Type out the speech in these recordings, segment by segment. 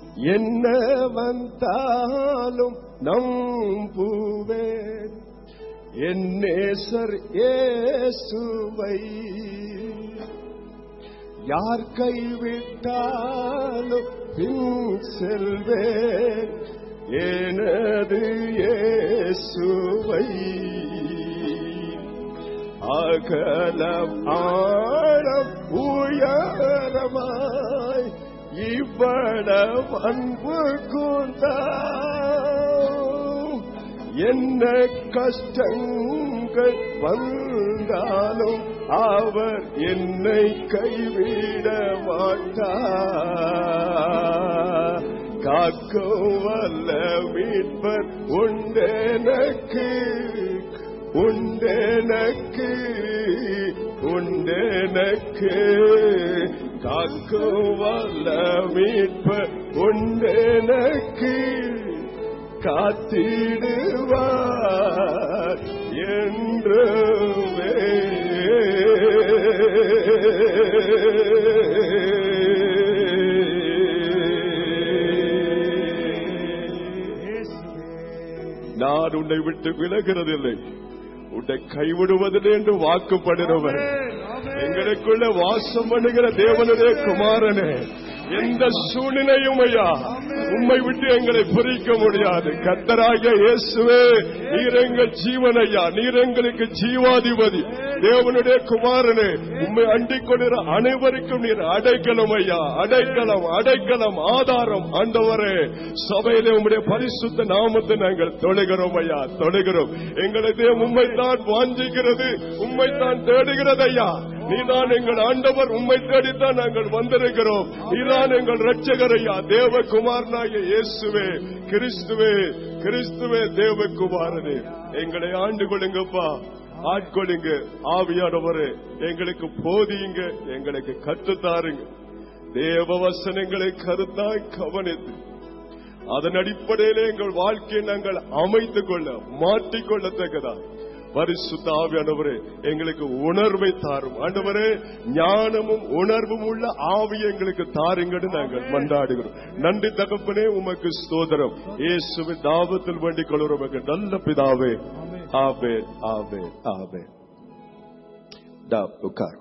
என்ன வந்தாலும் நம்புவேன் என் நேசர் இயேசுவை யார் கைவிட்டாலும் பின் செல்வேன் எனது இயேசுவை அகலம் ஆழம் உயரமாய் இவ்வளவு அன்பு கூந்தாம் என்ன கஷ்டங்கள் வந்தாலும் அவர் என்னை கைவிட மாட்டார் காக்கும் வல்ல மீட்பர் உண்டெனக்கு உண்டெனக்கு உண்டெனக்கு காக்கும் வல்ல மீட்பர் உண்டெனக்கு காத்திடுவார் என்றுமே நான் உன்னை விட்டு விலகிறதில்லை உன்னை கைவிடுவதில்லை என்று வாக்குப்படுகிறவர் எங்களுக்குள்ள வாசம் பண்ணுகிற தேவனுடைய குமாரனே எந்த சூழ்நிலையும் ஐயா உம்மை விட்டு எங்களை பிரிக்க முடியாது கத்தராகிய இயேசுவே நீர் எங்கள் ஜீவன் ஐயா நீர் எங்களுக்கு ஜீவாதிபதி தேவனுடைய குமாரனே உம்மை அண்டிக் கொள்கிற அனைவருக்கும் நீர் அடைக்கலம் ஐயா அடைக்கலம் அடைக்கலம் ஆதாரம் ஆண்டவரே சபையிலே உம்முடைய பரிசுத்த நாமத்தை நாங்கள் தொழுகிறோம் ஐயா தொழுகிறோம் எங்களது உண்மைத்தான் வாஞ்சிக்கிறது உண்மைத்தான் தேடுகிறது ஐயா நீதான் எங்கள் ஆண்டவர் உண்மை தேடித்தான் நாங்கள் வந்திருக்கிறோம் நீதான் எங்கள் ரட்சகர் ஐயா தேவகுமாரனாகிய இயேசுவே கிறிஸ்துவே கிறிஸ்துவே தேவகுமாரனே எங்களை ஆண்டு கொள்ளுங்கப்பா ஆட்கொள்ளுங்க ஆவியானவரே எங்களுக்கு போதியுங்க எங்களுக்கு கற்றுத்தாருங்க தேவ வசனங்களை கருத்தாய் கவனித்து அதன் அடிப்படையிலே எங்கள் வாழ்க்கையை நாங்கள் அமைத்துக் கொள்ள மாற்றிக்கொள்ளத்தக்கதா பரிசுத்த ஆவியானவரே எங்களுக்கு உணர்வை தாரும் ஆண்டவரே ஞானமும் உணர்வும் உள்ள ஆவியை எங்களுக்கு தாருங்கன்னு நாங்கள் மன்றாடுகிறோம் நன்றி தகப்பனே உமக்கு ஸ்தோதரம் இயேசுவின் தாபத்தில் வேண்டிக் கொள்கிறோம் எங்கள் நல்ல பிதாவே ஆவே ஆவே ஆவே டா உட்கார்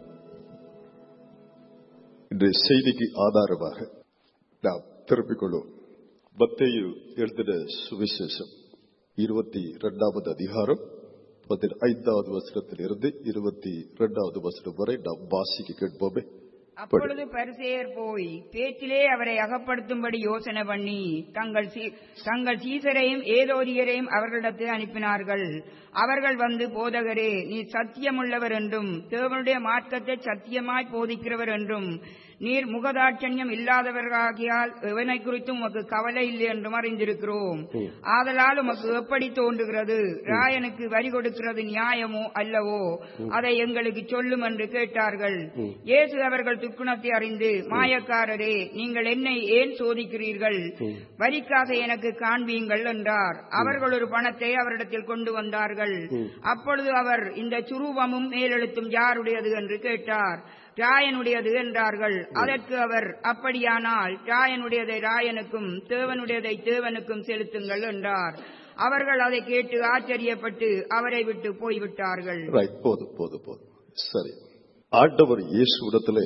இன்றைய செய்திக்கு ஆதாரமாக நாம் திருப்பிக் கொள்வோம் பத்தையு எழுதின சுவிசேஷம் இருபத்தி இரண்டாவது அதிகாரம் பதினைந்தாவது வசனத்தில் இருந்து இருபத்தி இரண்டாவது வசனம் வரை நாம் வாசிக்க கேட்போமே அப்பொழுது பரிசேயர் போய் பேச்சிலே அவரை அகப்படுத்தும்படி யோசனை பண்ணி தங்கள் சீ- தங்கள் சீசரையும் ஏதோரியரையும் அவர்களிடத்தில் அனுப்பினார்கள் அவர்கள் வந்து போதகரே நீ சத்தியமுள்ளவர் என்றும் தேவனுடைய மார்க்கத்தை சத்தியமாய் போதிக்கிறவர் என்றும் நீர் முகதாட்சண்யம் இல்லாதவர்களாகியால் எவனை குறித்தும் உமக்கு கவலை இல்லை என்றும் அறிந்திருக்கிறோம் ஆதலால் உமக்கு எப்படி தோன்றுகிறது ராயனுக்கு வரி கொடுக்கிறது நியாயமோ அல்லவோ அதை எங்களுக்கு சொல்லும் என்று கேட்டார்கள் இயேசு அவர்கள் துக்குணத்தை அறிந்து மாயக்காரரே நீங்கள் என்னை ஏன் சோதிக்கிறீர்கள் வரிக்காக எனக்கு காண்பீங்கள் என்றார் அவர்கள் ஒரு பணத்தை அவரிடத்தில் கொண்டு வந்தார்கள் அப்பொழுது அவர் இந்த சுரூபமும் மேலெழுத்தும் யாருடையது என்று கேட்டார் ராயனுடையது என்றார்கள் அதற்கு அவர் அப்படியானால் ராயனுடையதை ராயனுக்கும் தேவனுடையதை தேவனுக்கும் செலுத்துங்கள் என்றார் அவர்கள் அதை கேட்டு ஆச்சரியப்பட்டு அவரை விட்டு போய்விட்டார்கள் ரைட் போதும் போதும் போதும் சரி ஆண்டவர் இயேசுவிடத்திலே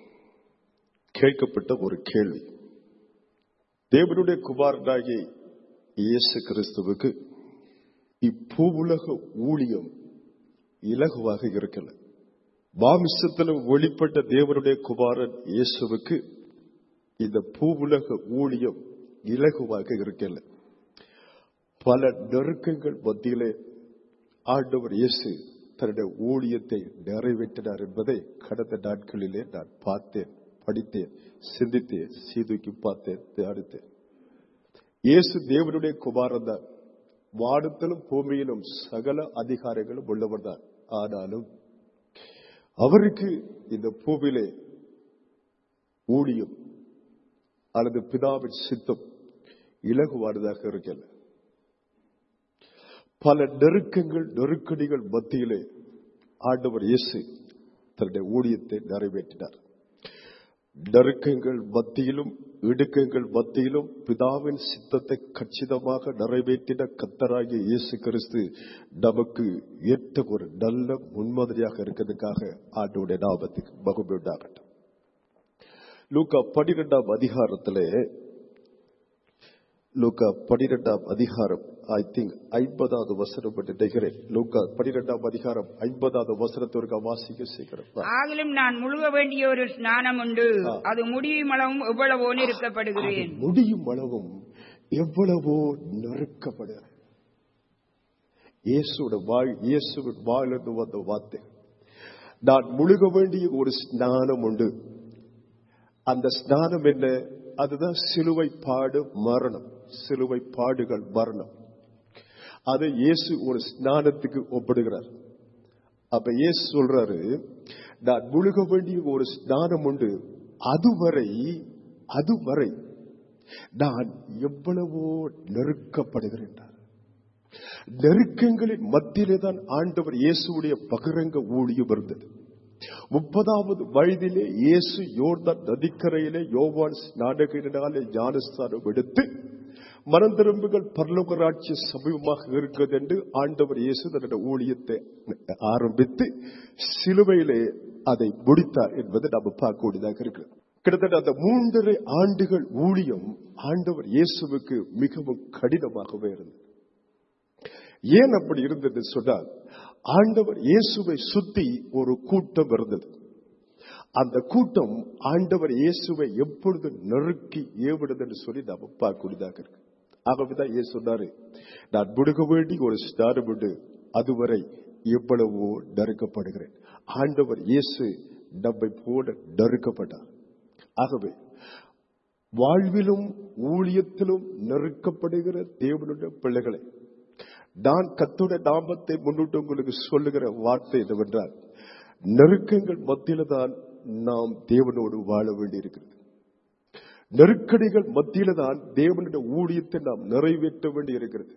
கேட்கப்பட்ட ஒரு கேள்வி தேவனுடைய குமாரனாகிய இயேசு கிறிஸ்துவுக்கு இப்பூவுலக ஊழியம் இலகுவாக இருக்கல மாமிசத்தில் வெளிப்பட்ட தேவனுடைய குமாரன் இயேசுவுக்கு இந்த பூவுலக ஊழியம் இலகுவாக இருக்கல பல நெருக்கங்கள் மத்தியிலே ஆண்டவர் இயேசு தன்னுடைய ஊழியத்தை நிறைவேற்றினார் என்பதை கடந்த நாட்களிலே நான் பார்த்தேன் படித்தேன் சிந்தித்தேன் சீதுக்கி பார்த்தேன் தியானித்தேன் இயேசு தேவனுடைய குமாரன் தான் வானத்திலும் பூமியிலும் சகல அதிகாரங்களும் உள்ளவர் தான் ஆனாலும் அவருக்கு இந்த பூமியிலே ஊழியம் அல்லது பிதாவின் சித்தம் இலகுவானதாக இருக்கல பல நெருக்கங்கள் நெருக்கடிகள் மத்தியிலே ஆண்டவர் இயேசு தன்னுடைய ஊழியத்தை நிறைவேற்றினார் நெருக்கங்கள் மத்தியிலும் இடுக்கங்கள் மத்தியிலும் பிதாவின் சித்தத்தை கச்சிதமாக நிறைவேற்றின கத்தராகிய இயேசு கிறிஸ்து நமக்கு ஏற்ற ஒரு நல்ல முன்மாதிரியாக இருக்கிறதுக்காக ஆண்டோடைய நாமத்துக்கு மகிமை உண்டாகட்டும் லூக்கா பனிரெண்டாம் அதிகாரத்திலே லூக்கா பனிரெண்டாம் அதிகாரம் ஐ திங்க் ஐம்பதாவது வசனம் என்று நினைக்கிறேன் லூக்கா பனிரெண்டாம் அதிகாரம் ஐம்பதாவது வசனத்திற்கு வாசிக்க சீக்கிரம் ஆகிலும் நான் முழுக வேண்டிய ஒரு ஸ்நானம் உண்டு ஆ. அது முடியும் அளவும் எவ்வளவோ நெருக்கப்படுகிறேன் முடியும் அளவும் எவ்வளவோ நெருக்கப்படுகிறது இயேசுவோட வாழ் இயேசுவின் வாழிலிருந்து வந்த வார்த்தை நான் முழுக வேண்டிய ஒரு ஸ்நானம் உண்டு அந்த ஸ்நானம் என்ன அதுதான் சிலுவை பாடு மரணம் சிலுவை பாடுகள் மரணம் அதை இயேசு ஒரு ஸ்நானத்துக்கு ஒப்பிடுகிறார் அப்ப இயேசு சொல்றாரு நான் முழுக வேண்டிய ஒரு ஸ்நானம் உண்டு அதுவரை அதுவரை நான் எவ்வளவோ நெருக்கப்படுகிறேன் நெருக்கங்களின் மத்தியிலே தான் ஆண்டவர் இயேசுடைய பகிரங்க ஊழியம் இருந்தது முப்பதாவது வயதிலே இயேசு யோர்தான் நதிக்கரையிலே யோவான் நாடகினாலே ஞானஸ்தானம் எடுத்து மனம் திரும்புகள் பரலோகராட்சி சமீபமாக இருக்கிறது என்று ஆண்டவர் இயேசு தன்னுடைய ஊழியத்தை ஆரம்பித்து சிலுவையிலே அதை முடித்தார் என்பதை நாம் பார்க்கக்கூடியதாக இருக்கிறது கிட்டத்தட்ட அந்த மூன்றரை ஆண்டுகள் ஊழியம் ஆண்டவர் இயேசுவுக்கு மிகவும் கடினமாகவே இருந்தது ஏன் அப்படி இருந்தது சொன்னால் ஆண்டவர் இயேசுவை சுத்தி ஒரு கூட்டம் இருந்தது அந்த கூட்டம் ஆண்டவர் இயேசுவை எப்பொழுது நெருக்கி ஏவிடுது என்று சொல்லி நாம பார்க்கக்கூடியதாக இருக்கு ஆகவேதான் இயேசு சொன்னாரு நான் முடுக வேண்டி ஒரு ஸ்தானம் உண்டு அதுவரை எவ்வளவோ நெருக்கப்படுகிறேன் ஆண்டவர் இயேசு நம்மை போல நெருக்கப்பட்டார் ஆகவே வாழ்விலும் ஊழியத்திலும் நெருக்கப்படுகிற தேவனுடைய பிள்ளைகளை நான் கத்துடைய நாமத்தை முன்னிட்டு உங்களுக்கு சொல்லுகிற வார்த்தை என்னவென்றால் நெருக்கங்கள் மத்தியில தான் நாம் தேவனோடு வாழ வேண்டியிருக்கிறது நெருக்கடிகள் மத்தியில தான் தேவனுடைய ஊழியத்தை நாம் நிறைவேற்ற வேண்டி இருக்கிறது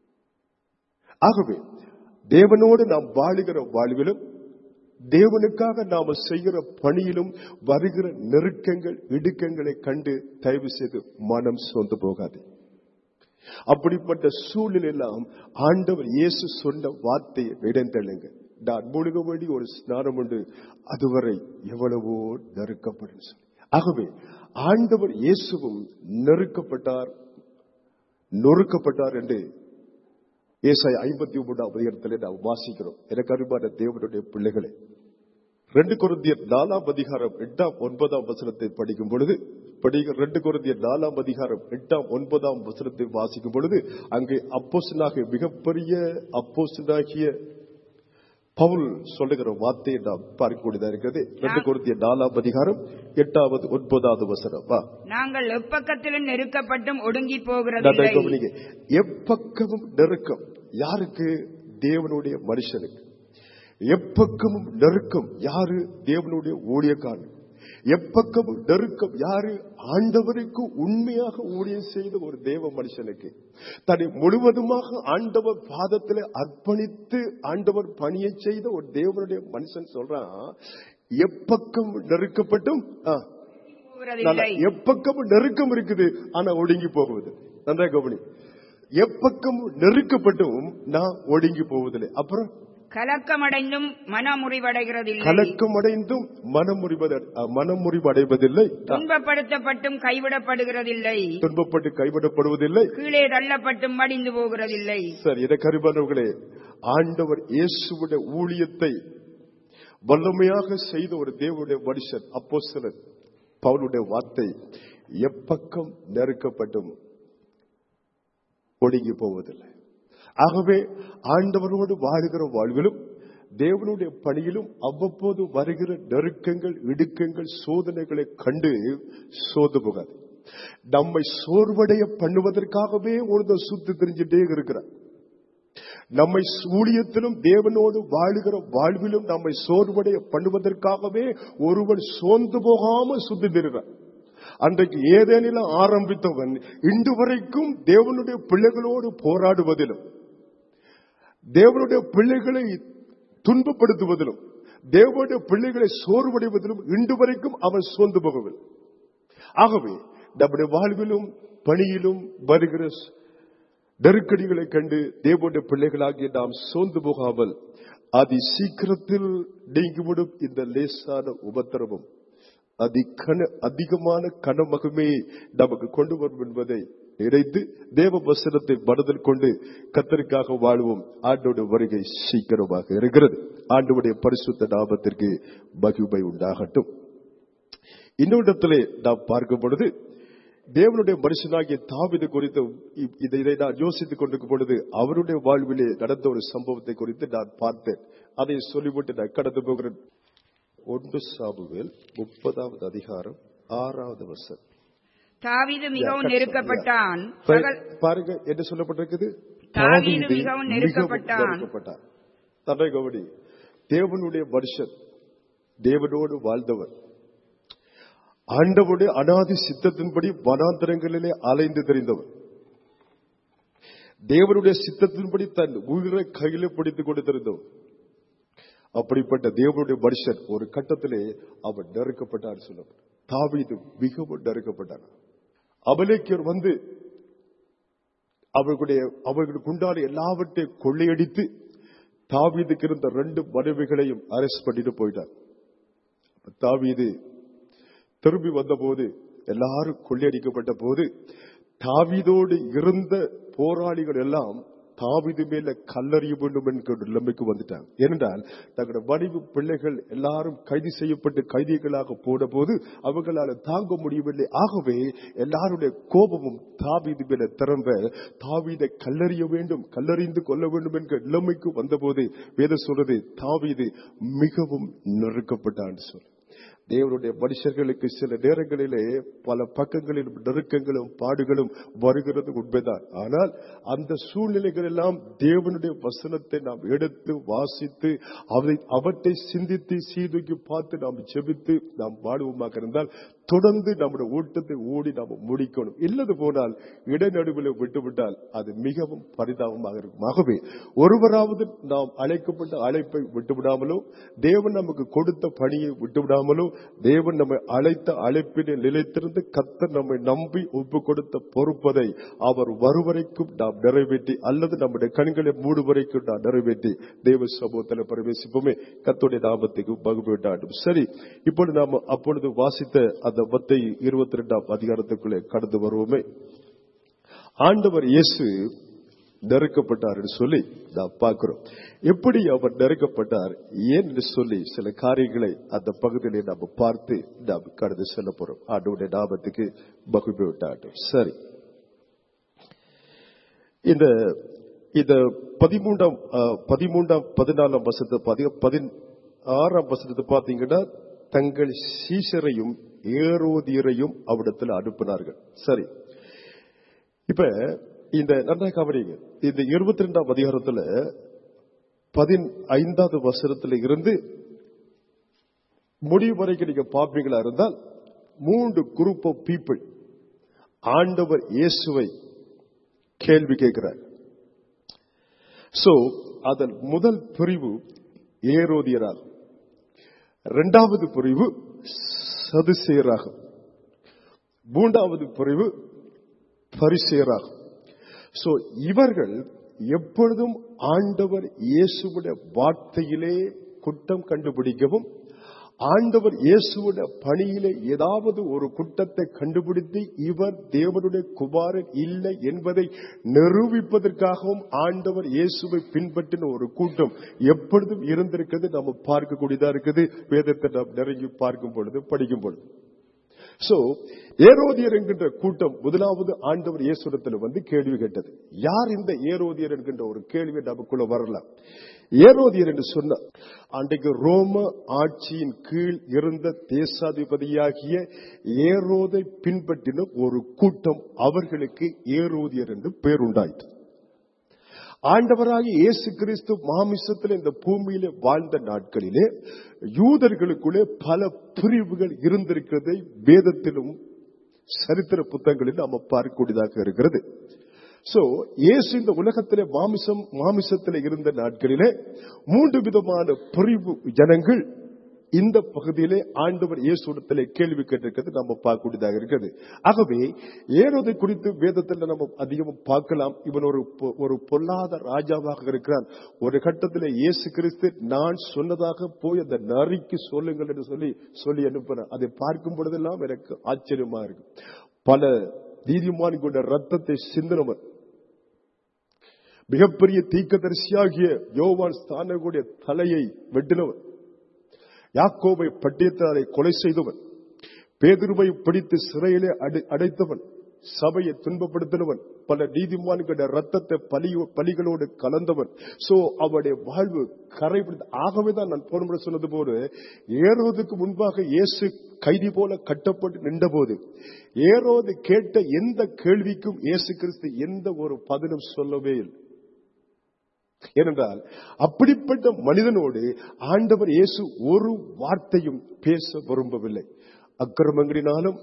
ஆகவே தேவனோடு நாம் வாழுகிற வாழ்விலும் தேவனுக்காக நாம செய்கிற பணியிலும் வருகிற நெருக்கங்கள் இடுக்கங்களை கண்டு தயவு செய்து மனம் சொந்து போகாது அப்படிப்பட்ட சூழ்நிலையெல்லாம் ஆண்டவர் இயேசு சொன்ன வார்த்தையை இடைந்தள்ளுங்க நான் முழுக வேண்டி ஒரு ஸ்நானம் உண்டு அதுவரை எவ்வளவோ நெருக்கப்படும் சொல்லி ஆகவே ஆண்டவர் இயேசுவும் நெருக்கப்பட்டார் நொறுக்கப்பட்டார் என்று ஏசாய் ஐம்பத்தி மூன்றாம் அதிகாரத்திலே நாம் வாசிக்கிறோம் எனக்கு அருமான தேவனுடைய பிள்ளைகளே ரெண்டு குருந்தியர் நாலாம் அதிகாரம் எட்டாம் ஒன்பதாம் வசனத்தை படிக்கும் பொழுது படிக்க ரெண்டு குருந்தியர் நாலாம் அதிகாரம் எட்டாம் ஒன்பதாம் வசனத்தை வாசிக்கும் பொழுது அங்கே அப்போசனாக மிகப்பெரிய அப்போசனாகிய பவுல் சொல்லுகிற வார்த்தையை நாம் பார்க்கக்கூடியதா இருக்கிறது ரெண்டு குருந்திய நாலாம் அதிகாரம் எட்டாவது ஒன்பதாவது வசனம் வா நாங்கள் எப்பக்கத்திலும் நெருக்கப்பட்டும் ஒடுங்கி நன்றாய் போகிறதில்லை கவனிங்க. எப்பக்கமும் நெருக்கம் யாருக்கு தேவனுடைய மனுஷனுக்கு எப்பக்கமும் நெருக்கம் யாரு தேவனுடைய ஊழியக்காரன் எப்பக்கமும் நெருக்கம் யாரு ஆண்டவருக்கு உண்மையாக ஊழியம் செய்த ஒரு தேவ மனுஷனுக்கு தன்னை முழுவதுமாக ஆண்டவர் பாதத்தில் அர்ப்பணித்து ஆண்டவர் பணியை செய்த ஒரு தேவனுடைய மனுஷன் சொல்றான் எப்பக்கம் நெருக்கப்பட்டும் ஆ, நல்லா, போகிறதில்லை எப்பக்கமும் நெருக்கம் இருக்குது ஆனா ஒடுங்கி போகுது நன்றா கவனி எப்பக்கமும் நெருக்கப்பட்டும் நான் ஒடுங்கி போவதில்லை அப்புறம் கலக்கமடைந்தும் மனமுறிவடைகிறதில்லை கலக்கம் அடைந்தும் மனமுறிவத மனமுறிவடைவதில்லை துன்பப்படுத்தப்பட்டும் கைவிடப்படுகிறதில்லை துன்பப்பட்டு கைவிடப்படுவதில்லை கீழே தள்ளப்பட்டும் மடிந்து போகிறதில்லை சரி இதை கருமானவர்களே ஆண்டவர் இயேசுவுடைய ஊழியத்தை வல்லமையாக செய்த ஒரு தேவனுடைய மனுஷன் அப்போ பவுலுடைய வார்த்தை எப்பக்கம் நெருக்கப்பட்டும் ஒடுங்கி போவதில்லை ஆகவே ஆண்டவரோடு வாழுகிற வாழ்விலும் தேவனுடைய பணியிலும் அவ்வப்போது வருகிற நெருக்கங்கள் இடுக்கங்கள் சோதனைகளை கண்டு சோர்ந்து போகாது நம்மை சோர்வடைய பண்ணுவதற்காகவே ஒருத்தர் சுத்தி தெரிஞ்சுட்டே இருக்கிறார் நம்மை ஊழியத்திலும் தேவனோடு வாழுகிற வாழ்விலும் நம்மை சோர்வடைய பண்ணுவதற்காகவே ஒருவன் சோர்ந்து போகாம சுத்தி திரிகிறான் அன்றைக்கு ஏதேனில ஆரம்பித்தவன் இன்று வரைக்கும் தேவனுடைய பிள்ளைகளோடு போராடுவதிலும் தேவனுடைய பிள்ளைகளை துன்பப்படுத்துவதிலும் தேவனுடைய பிள்ளைகளை சோர்வடைவதிலும் இன்று வரைக்கும் அவன் சோர்ந்து போகவில்லை ஆகவே நம்முடைய வாழ்விலும் பணியிலும் வருகிற நெருக்கடிகளை கண்டு தேவனுடைய பிள்ளைகளாகிய நாம் சோர்ந்து போகாமல் அதி சீக்கிரத்தில் நீங்கிவிடும் இந்த லேசான உபத்திரவம் அதி கன அதிகமான கனமகமே நமக்கு கொண்டு வரும் என்பதை நினைத்து தேவ வசனத்தை மனதில் கொண்டு கத்தருக்காக வாழ்வோம் ஆண்டோட வருகை சீக்கிரமாக இருக்கிறது ஆண்டோடைய பரிசுத்த நாமத்திற்கு மகிமை உண்டாகட்டும் இன்னொரு நாம் பார்க்கும் பொழுது தேவனுடைய மனுஷனாகிய தாவிது குறித்து இ- இதை இதை நான் யோசித்துக் கொண்டிருக்கும் பொழுது அவருடைய வாழ்விலே நடந்த ஒரு சம்பவத்தை குறித்து நான் பார்த்தேன் அதை சொல்லிவிட்டு நான் கடந்து போகிறேன் ஒன்று சாமுவேல் முப்பதாவது அதிகாரம் ஆறாவது வருஷம் தாவீது மிகவும் நெருக்கப்பட்டான் சகல்- பாருங்க என்ன சொல்லப்பட்டிருக்குது தாவீது தாவீது மிகவும் நெருக்கப்பட்டான். நெருக்கப்பட்டான். தன்னை கவனி தேவனுடைய மனுஷன் தேவனோடு வாழ்ந்தவர் ஆண்டவருடைய அனாதி சித்தத்தின்படி வனாந்தரங்களிலே அலைந்து தெரிந்தவர் தேவனுடைய சித்தத்தின்படி தன் உயிரை கையில பிடித்துக் கொண்டு தெரிந்தவர் அப்படிப்பட்ட தேவனுடைய மனுஷன் ஒரு கட்டத்திலே அவர் நெருக்கப்பட்டார் சொல்லப்படும் தாவீது மிகவும் நெருக்கப்பட்டார் அபலேக்கியர் வந்து அவர்களுடைய அவர்களுக்கு உண்டான எல்லாவற்றையும் கொள்ளையடித்து தாவீதுக்கு இருந்த ரெண்டு மனைவிகளையும் அரெஸ்ட் பண்ணிட்டு போயிட்டார் அப்ப தாவீது திரும்பி வந்தபோது எல்லாரும் கொள்ளையடிக்கப்பட்ட போது தாவீதோடு இருந்த போராளிகள் எல்லாம் தாவீது மேல கல்லறிய வேண்டும் என்கிற நிலைமைக்கு வந்துட்டாங்க ஏனென்றால் தங்களுடைய மனைவி பிள்ளைகள் எல்லாரும் கைது செய்யப்பட்டு கைதிகளாக போன போது அவங்களால தாங்க முடியவில்லை ஆகவே எல்லாருடைய கோபமும் தாவீது மேல திறம்ப தாவீதை கல்லறிய வேண்டும் கல்லறிந்து கொள்ள வேண்டும் என்கிற நிலைமைக்கு வந்தபோது வேத சொல்றது தாவீது மிகவும் நெருக்கப்பட்டான்னு சொல்லு தேவனுடைய மனுஷர்களுக்கு சில நேரங்களிலே பல பக்கங்களிலும் நெருக்கங்களும் பாடுகளும் வருகிறது உண்மைதான் ஆனால் அந்த சூழ்நிலைகள் எல்லாம் தேவனுடைய வசனத்தை நாம் எடுத்து வாசித்து அதை அவற்றை சிந்தித்து சீதூக்கி பார்த்து நாம் செபித்து நாம் வாழுவோமாக இருந்தால் தொடர்ந்து நம்முடைய ஓட்டத்தை ஓடி நாம் முடிக்கணும் இல்லது போனால் இடைநடுவில் விட்டுவிட்டால் அது மிகவும் பரிதாபமாக இருக்கும் ஆகவே ஒருவராவது நாம் அழைக்கப்பட்ட அழைப்பை விட்டுவிடாமலோ தேவன் நமக்கு கொடுத்த பணியை விட்டுவிடாமலோ தேவன் நம்மை அழைத்த அழைப்பினை நிலைத்திருந்து கத்தர் நம்மை நம்பி ஒப்பு கொடுத்த பொறுப்பதை அவர் வருவரைக்கும் நாம் நிறைவேற்றி அல்லது நம்முடைய கண்களை மூடு வரைக்கும் நாம் நிறைவேற்றி தேவ சமூகத்தில் பிரவேசிப்போமே கத்துடைய நாமத்துக்கு பகுபேட்டாடும் சரி இப்பொழுது நாம் அப்பொழுது வாசித்த அந்த மத்தை இருபத்தி ரெண்டாம் அதிகாரத்துக்குள்ளே கடந்து வருவோமே ஆண்டவர் இயேசு நெருக்கப்பட்டார் என்று சொல்லி நாம் பார்க்கிறோம் எப்படி அவர் நெருக்கப்பட்டார் ஏன் என்று சொல்லி சில காரியங்களை அந்த பகுதியிலே நாம் பார்த்து நாம் கடந்து செல்ல போறோம் ஆண்டவருடைய நாமத்துக்கு மகிழ்வு விட்டாட்டும் சரி இந்த இந்த பதிமூன்றாம் அஹ், பதிமூன்றாம் பதினாலாம் வசத்தை பாத்தீங்க பதினாறாம் வசனத்தை பாத்தீங்கன்னா தங்கள் சீஷரையும் ஏரோதியரையும் அவிடத்தில் அனுப்பினார்கள் சரி இப்ப இந்த நல்லா கவனிங்க இந்த இருபத்தி ரெண்டாம் அதிகாரத்துல பதினைந்தாவது வசனத்துல இருந்து முடிவு வரைக்கும் நீங்க பார்ப்பீங்களா இருந்தால் மூன்று குரூப் ஆஃப் பீப்புள் ஆண்டவர் இயேசுவை கேள்வி கேட்கிறார் சோ அதன் முதல் பிரிவு ஏரோதியரால் இரண்டாவது பிரிவு சதுசேராகும் மூன்றாவது பிரிவு பரிசேராகும் சோ இவர்கள் எப்பொழுதும் ஆண்டவர் இயேசுவுடைய வார்த்தையிலே குற்றம் கண்டுபிடிக்கவும் ஆண்டவர் இயேசுவுடைய பணியிலே ஏதாவது ஒரு குற்றத்தை கண்டுபிடித்து இவர் தேவனுடைய குமாரன் இல்லை என்பதை நிரூபிப்பதற்காகவும் ஆண்டவர் இயேசுவை பின்பற்றின ஒரு கூட்டம் எப்பொழுதும் இருந்திருக்கிறது நம்ம பார்க்கக்கூடியதா இருக்குது வேதத்தை நாம் நெருங்கி பார்க்கும் பொழுது படிக்கும் பொழுது சோ ஏரோதியர் என்கின்ற கூட்டம் முதலாவது ஆண்டவர் இயேசுடத்தில் வந்து கேள்வி கேட்டது யார் இந்த ஏரோதியர் என்கின்ற ஒரு கேள்வி நமக்குள்ள வரலாம் ஏரோதியர் என்று சொன்ன அன்றைக்கு ரோம ஆட்சியின் கீழ் இருந்த தேசாதிபதியாகிய ஏரோதை பின்பற்றின ஒரு கூட்டம் அவர்களுக்கு ஏரோதியர் என்று பெயர் உண்டாயிற்று ஆண்டவராகிய இயேசு கிறிஸ்து மாமிசத்தில் இந்த பூமியிலே வாழ்ந்த நாட்களிலே யூதர்களுக்குள்ளே பல பிரிவுகள் இருந்திருக்கிறதை வேதத்திலும் சரித்திர புத்தகங்களில் நாம பார்க்கக்கூடியதாக இருக்கிறது சோ இயேசு இந்த உலகத்திலே மாமிசம் மாமிசத்திலே இருந்த நாட்களிலே மூன்று விதமான பிரிவு ஜனங்கள் இந்த பகுதியிலே ஆண்டவர் இயேசுடத்திலே கேள்வி கேட்டிருக்கிறது நம்ம பார்க்கக்கூடியதாக இருக்கிறது ஆகவே ஏனோதை குறித்து வேதத்தில் நம்ம அதிகம் பார்க்கலாம் இவன் ஒரு பொ- ஒரு பொல்லாத ராஜாவாக இருக்கிறான் ஒரு கட்டத்தில் இயேசு கிறிஸ்து நான் சொன்னதாக போய் அந்த நரிக்கு சொல்லுங்கள் என்று சொல்லி சொல்லி அனுப்புறேன் அதை பார்க்கும் பொழுதெல்லாம் எனக்கு ஆச்சரியமா இருக்கு பல நீதிமான் கொண்ட ரத்தத்தை சிந்தினவர் மிகப்பெரிய தீக்கதரிசியாகிய யோவான் ஸ்தானகுடைய தலையை வெட்டினவர் யாக்கோபை பட்டியத்தாரை கொலை செய்தவன் பேதுருவை பிடித்து சிறையிலே அடை- அடைத்தவன் சபையை துன்பப்படுத்தினவன் பல நீதிமான்கள ரத்தத்தை பலி பலிகளோடு கலந்தவன் சோ அவனுடைய வாழ்வு கரைபிடித்த ஆகவேதான் நான் போன முறை சொன்னது போல ஏரோதுக்கு முன்பாக இயேசு கைதி போல கட்டப்பட்டு நின்றபோது ஏரோது கேட்ட எந்த கேள்விக்கும் இயேசு கிறிஸ்து எந்த ஒரு பதிலும் சொல்லவே இல்லை ஏனென்றால் அப்படிப்பட்ட மனிதனோடு ஆண்டவர் இயேசு ஒரு வார்த்தையும் பேச விரும்பவில்லை அக்கிரமங்களினாலும்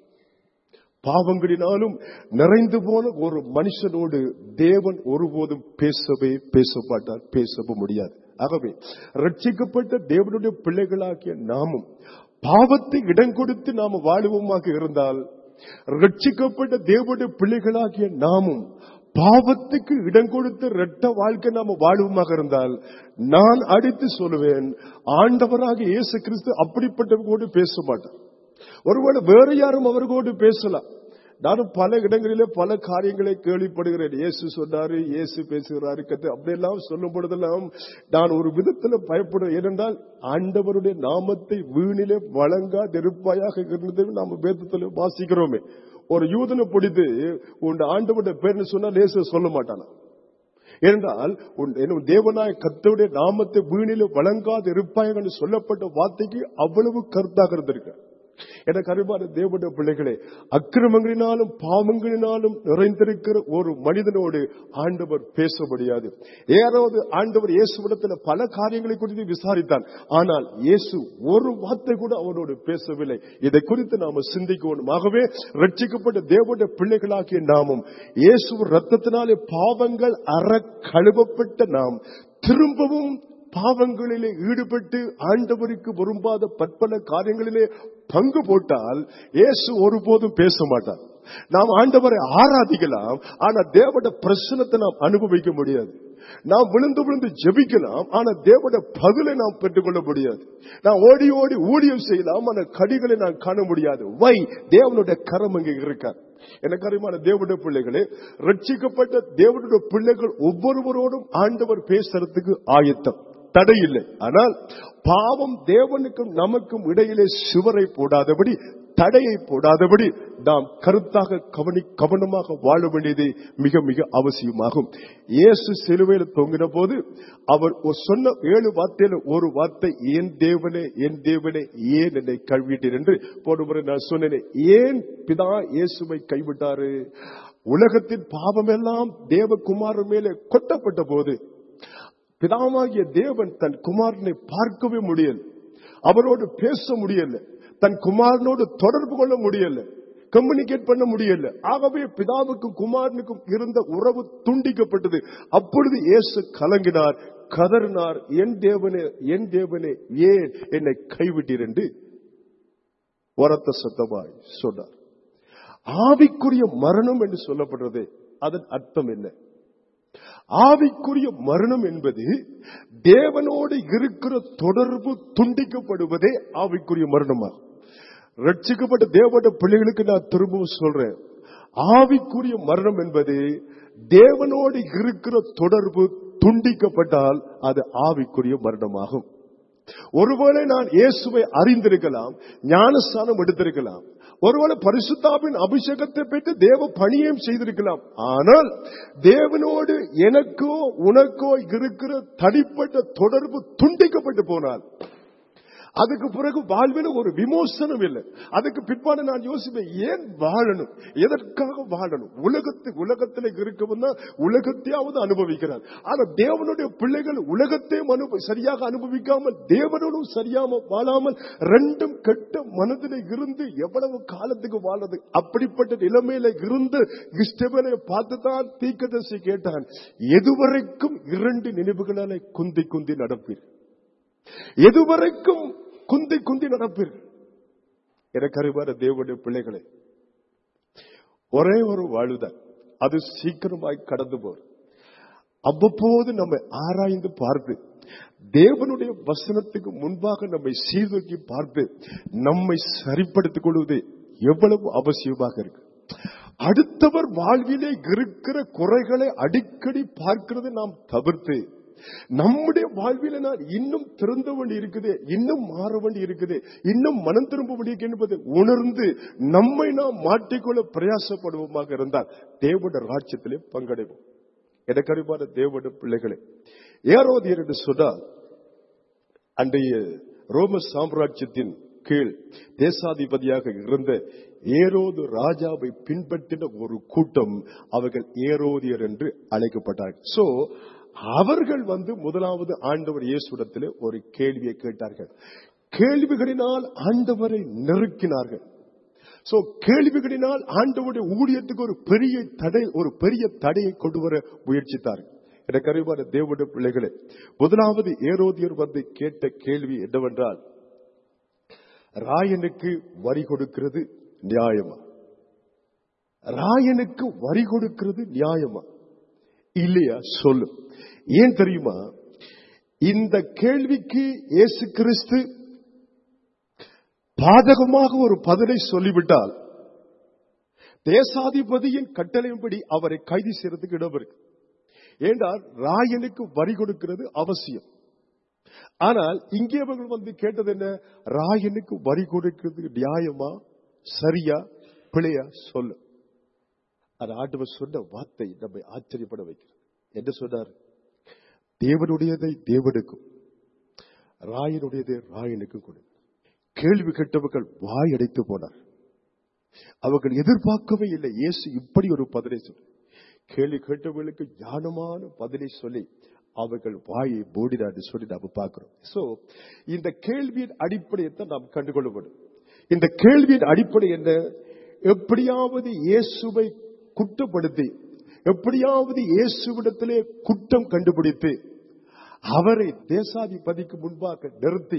பாவங்களினாலும் நிறைந்து போன ஒரு மனுஷனோடு தேவன் ஒருபோதும் பேசவே பேச மாட்டார் பேசவும் முடியாது ஆகவே ரட்சிக்கப்பட்ட தேவனுடைய பிள்ளைகளாகிய நாமும் பாவத்தை இடம் கொடுத்து நாம வாழுவோமாக இருந்தால் ரட்சிக்கப்பட்ட தேவனுடைய பிள்ளைகளாகிய நாமும் பாவத்துக்கு இடம் கொடுத்து ரெட்ட வாழ்க்கை நாம வாழ்வுமாக இருந்தால் நான் அடித்து சொல்லுவேன் ஆண்டவராக இயேசு கிறிஸ்து அப்படிப்பட்டவர்களோடு பேச மாட்டார் ஒருவேளை வேற யாரும் அவர்களோடு பேசலாம் நானும் பல இடங்களிலே பல காரியங்களை கேள்விப்படுகிறேன் இயேசு சொன்னாரு இயேசு பேசுகிறாரு கத்து அப்படியெல்லாம் சொல்லும் பொழுதெல்லாம் நான் ஒரு விதத்துல பயப்படுறேன் ஏனென்றால் ஆண்டவருடைய நாமத்தை வீணிலே வழங்கா நெருப்பாயாக இருந்தது நாம வேதத்துல வாசிக்கிறோமே ஒரு யூதனை பிடித்து உன் ஆண்டவருடைய பேர்னு சொன்னா லேச சொல்ல மாட்டானா ஏனென்றால் உன் என்னும் தேவனாய கர்த்தருடைய நாமத்தை வீணில வழங்காது இருப்பாயாக என்று சொல்லப்பட்ட வார்த்தைக்கு அவ்வளவு கருத்தாக இருந்திருக்கு எனக்கு அறிவான தேவனுடைய பிள்ளைகளே அக்கிரமங்களினாலும் பாவங்களினாலும் நிறைந்திருக்கிற ஒரு மனிதனோடு ஆண்டவர் பேச முடியாது ஏறாவது ஆண்டவர் இயேசுவிடத்தில் பல காரியங்களை குறித்து விசாரித்தான் ஆனால் இயேசு ஒரு வார்த்தை கூட அவனோடு பேசவில்லை இதை குறித்து நாம சிந்திக்கணும் ஆகவே ரட்சிக்கப்பட்ட தேவனுடைய பிள்ளைகளாகிய நாமும் இயேசு ரத்தத்தினாலே பாவங்கள் அற கழுவப்பட்ட நாம் திரும்பவும் பாவங்களிலே ஈடுபட்டு ஆண்டவருக்கு விரும்பாத பற்பல காரியங்களிலே பங்கு போட்டால் இயேசு ஒருபோதும் பேச மாட்டார் நாம் ஆண்டவரை ஆராதிக்கலாம் ஆனா தேவட பிரசனத்தை நாம் அனுபவிக்க முடியாது நாம் விழுந்து விழுந்து ஜெபிக்கலாம் ஆனா தேவட பதிலை நாம் பெற்றுக்கொள்ள முடியாது நான் ஓடி ஓடி ஊழியம் செய்யலாம் ஆனா கடிகளை நான் காண முடியாது வை தேவனுடைய கரம் அங்கே இருக்கார் எனக்கு அறிமான தேவனுடைய பிள்ளைகளே ரட்சிக்கப்பட்ட தேவனுடைய பிள்ளைகள் ஒவ்வொருவரோடும் ஆண்டவர் பேசுறதுக்கு ஆயத்தம் தடை இல்லை ஆனால் பாவம் தேவனுக்கும் நமக்கும் இடையிலே சுவரை போடாதபடி தடையை போடாதபடி நாம் கருத்தாக கவனி கவனமாக வாழ வேண்டியது மிக மிக அவசியமாகும் இயேசு சிலுவையில் தொங்கின போது அவர் ஒரு சொன்ன ஏழு வார்த்தையில ஒரு வார்த்தை என் தேவனே என் தேவனே ஏன் என்னை கழுவிட்டீர் என்று போன முறை நான் சொன்னேனே ஏன் பிதா இயேசுவை கைவிட்டாரு உலகத்தின் பாவமெல்லாம் தேவகுமாரன் மேலே கொட்டப்பட்ட போது பிதாவாகிய தேவன் தன் குமாரனை பார்க்கவே முடியல அவரோடு பேச முடியல தன் குமாரனோடு தொடர்பு கொள்ள முடியல கம்யூனிகேட் பண்ண முடியல ஆகவே பிதாவுக்கும் குமாரனுக்கும் இருந்த உறவு துண்டிக்கப்பட்டது அப்பொழுது இயேசு கலங்கினார் கதறினார் என் தேவனே என் தேவனே ஏன் என்னை கைவிட்டீர் என்று உரத்த சத்தமாய் சொன்னார் ஆவிக்குரிய மரணம் என்று சொல்லப்படுறது அதன் அர்த்தம் என்ன ஆவிக்குரிய மரணம் என்பது தேவனோடு இருக்கிற தொடர்பு துண்டிக்கப்படுவதே ஆவிக்குரிய மரணமாகும் ரட்சிக்கப்பட்ட தேவனுடைய பிள்ளைகளுக்கு நான் திரும்பவும் சொல்றேன் ஆவிக்குரிய மரணம் என்பது தேவனோடு இருக்கிற தொடர்பு துண்டிக்கப்பட்டால் அது ஆவிக்குரிய மரணமாகும் ஒருவேளை நான் இயேசுவை அறிந்திருக்கலாம் ஞானஸ்தானம் எடுத்திருக்கலாம் ஒருவேளை பரிசுத்தாவின் அபிஷேகத்தை பெற்று தேவ பணியையும் செய்திருக்கலாம் ஆனால் தேவனோடு எனக்கோ உனக்கோ இருக்கிற தனிப்பட்ட தொடர்பு துண்டிக்கப்பட்டு போனால் அதுக்கு பிறகு வாழ்வில் ஒரு விமோசனம் இல்லை அதுக்கு பிற்பாடு நான் யோசிப்பேன் ஏன் வாழணும் எதற்காக வாழணும் உலகத்து உலகத்தில் இருக்கவும் தான் உலகத்தையாவது அனுபவிக்கிறார் ஆனா தேவனுடைய பிள்ளைகள் உலகத்தையும் அனுப சரியாக அனுபவிக்காமல் தேவனோடும் சரியாம வாழாமல் ரெண்டும் கெட்ட மனதில் இருந்து எவ்வளவு காலத்துக்கு வாழறது அப்படிப்பட்ட நிலைமையில இருந்து இஷ்டவேலை பார்த்து தான் தீக்கதரிசி கேட்டான் எதுவரைக்கும் இரண்டு நினைவுகளாலே குந்தி குந்தி நடப்பீர் எதுவரைக்கும் குந்தி குந்தி நடப்பீர்கள் எனக்கு அறிவார தேவனுடைய பிள்ளைகளே ஒரே ஒரு வாழ்வுதான் அது சீக்கிரமாய் கடந்து போறது அவ்வப்போது நம்ம ஆராய்ந்து பார்த்து தேவனுடைய வசனத்துக்கு முன்பாக நம்மை சீர்தூக்கி பார்த்து நம்மை சரிப்படுத்திக் கொள்வது எவ்வளவு அவசியமாக இருக்கு அடுத்தவர் வாழ்விலே இருக்கிற குறைகளை அடிக்கடி பார்க்கிறது நாம் தவிர்த்து நம்முடைய வாழ்வில நான் இன்னும் திறந்த வேண்டி இருக்குது இன்னும் மாற வேண்டி இருக்குது இன்னும் மனம் திரும்ப வேண்டி என்பதை உணர்ந்து நம்மை நாம் மாட்டிக்கொள்ள பிரயாசப்படுவோமாக இருந்தால் தேவனுடைய ராஜ்யத்திலே பங்கடைவோம் எனக்கு அறிவான தேவனுடைய பிள்ளைகளே ஏரோதியர் என்று சொன்னால் அன்றைய ரோம சாம்ராஜ்யத்தின் கீழ் தேசாதிபதியாக இருந்த ஏரோது ராஜாவை பின்பற்றின ஒரு கூட்டம் அவர்கள் ஏரோதியர் என்று அழைக்கப்பட்டார்கள் சோ அவர்கள் வந்து முதலாவது ஆண்டவர் இயேசுடத்திலே ஒரு கேள்வியை கேட்டார்கள் கேள்விகளினால் ஆண்டவரை நெருக்கினார்கள் சோ கேள்விகளினால் ஆண்டவருடைய ஊழியத்துக்கு ஒரு பெரிய தடை ஒரு பெரிய தடையை கொண்டு வர முயற்சித்தார்கள் எனக்கு அறிவான தேவனுடைய பிள்ளைகளே முதலாவது ஏரோதியர் வந்து கேட்ட கேள்வி என்னவென்றால் ராயனுக்கு வரி கொடுக்கிறது நியாயமா ராயனுக்கு வரி கொடுக்கிறது நியாயமா இல்லையா சொல்லு ஏன் தெரியுமா இந்த கேள்விக்கு இயேசு கிறிஸ்து பாதகமாக ஒரு பதிலை சொல்லிவிட்டால் தேசாதிபதியின் கட்டளையின்படி அவரை கைது செய்யறதுக்கு இடம் இருக்கு ஏண்டால் ராயனுக்கு வரி கொடுக்கிறது அவசியம் ஆனால் இங்கே அவர்கள் வந்து கேட்டது என்ன ராயனுக்கு வரி கொடுக்கிறது நியாயமா சரியா பிழையா சொல்லு அது ஆண்டவர் சொன்ன வார்த்தை நம்மை ஆச்சரியப்பட வைக்கிறது என்ன சொன்னார் தேவனுடையதை தேவனுக்கும் ராயனுடையதை ராயனுக்கும் கொடு கேள்வி கேட்டவர்கள் வாய் அடைத்து போனார் அவர்கள் எதிர்பார்க்கவே இல்லை இயேசு இப்படி ஒரு பதிலை சொல்லி கேள்வி கேட்டவர்களுக்கு ஞானமான பதிலை சொல்லி அவர்கள் வாயை மூடினார் சொல்லி நாம பார்க்கிறோம் சோ இந்த கேள்வியின் அடிப்படையை தான் நாம் கண்டுகொள்ள வேண்டும் இந்த கேள்வியின் அடிப்படை என்ன எப்படியாவது இயேசுவை குற்றப்படுத்தி எப்படியாவது இயேசுவிடத்திலே குற்றம் கண்டுபிடித்து அவரை தேசாதிபதிக்கு முன்பாக நிறுத்தி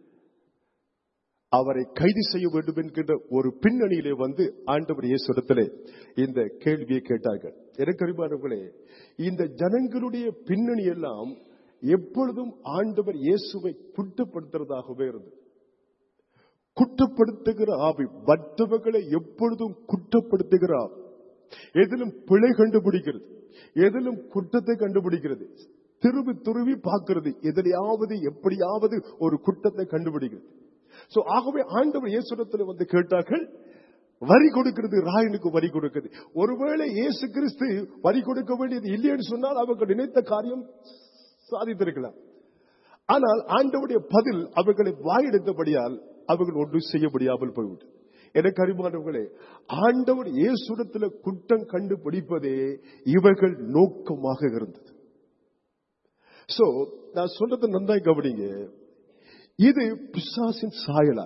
அவரை கைது செய்ய வேண்டும் என்கின்ற ஒரு பின்னணியிலே வந்து ஆண்டவர் இயேசுடத்திலே இந்த கேள்வியை கேட்டார்கள் எனக்கு அறிவானவர்களே இந்த ஜனங்களுடைய பின்னணி எல்லாம் எப்பொழுதும் ஆண்டவர் இயேசுவை குற்றப்படுத்துறதாகவே இருந்தது குற்றப்படுத்துகிற ஆவி மற்றவர்களை எப்பொழுதும் குற்றப்படுத்துகிற ஆவி எதிலும் பிழை கண்டுபிடிக்கிறது எதிலும் குற்றத்தை கண்டுபிடிக்கிறது திரும்பி துருவி பார்க்கிறது எதிலையாவது எப்படியாவது ஒரு குற்றத்தை கண்டுபிடிக்கிறது சோ ஆகவே ஆண்டவர் இயேசுடத்தில் வந்து கேட்டார்கள் வரி கொடுக்கிறது ராயனுக்கு வரி கொடுக்கிறது ஒருவேளை இயேசு கிறிஸ்து வரி கொடுக்க வேண்டியது இல்லைன்னு சொன்னால் அவங்க நினைத்த காரியம் சாதித்திருக்கலாம் ஆனால் ஆண்டவருடைய பதில் அவர்களை வாயெடுத்தபடியால் அவர்கள் ஒன்றும் செய்ய முடியாமல் போய்விட்டது எனக்கு அறிமானவர்களே ஆண்டவர் இயேசுடத்தில் குற்றம் கண்டுபிடிப்பதே இவர்கள் நோக்கமாக இருந்தது சோ நான் சொன்னது நன்றாய் கவனிங்க இது பிசாசின் சாயலா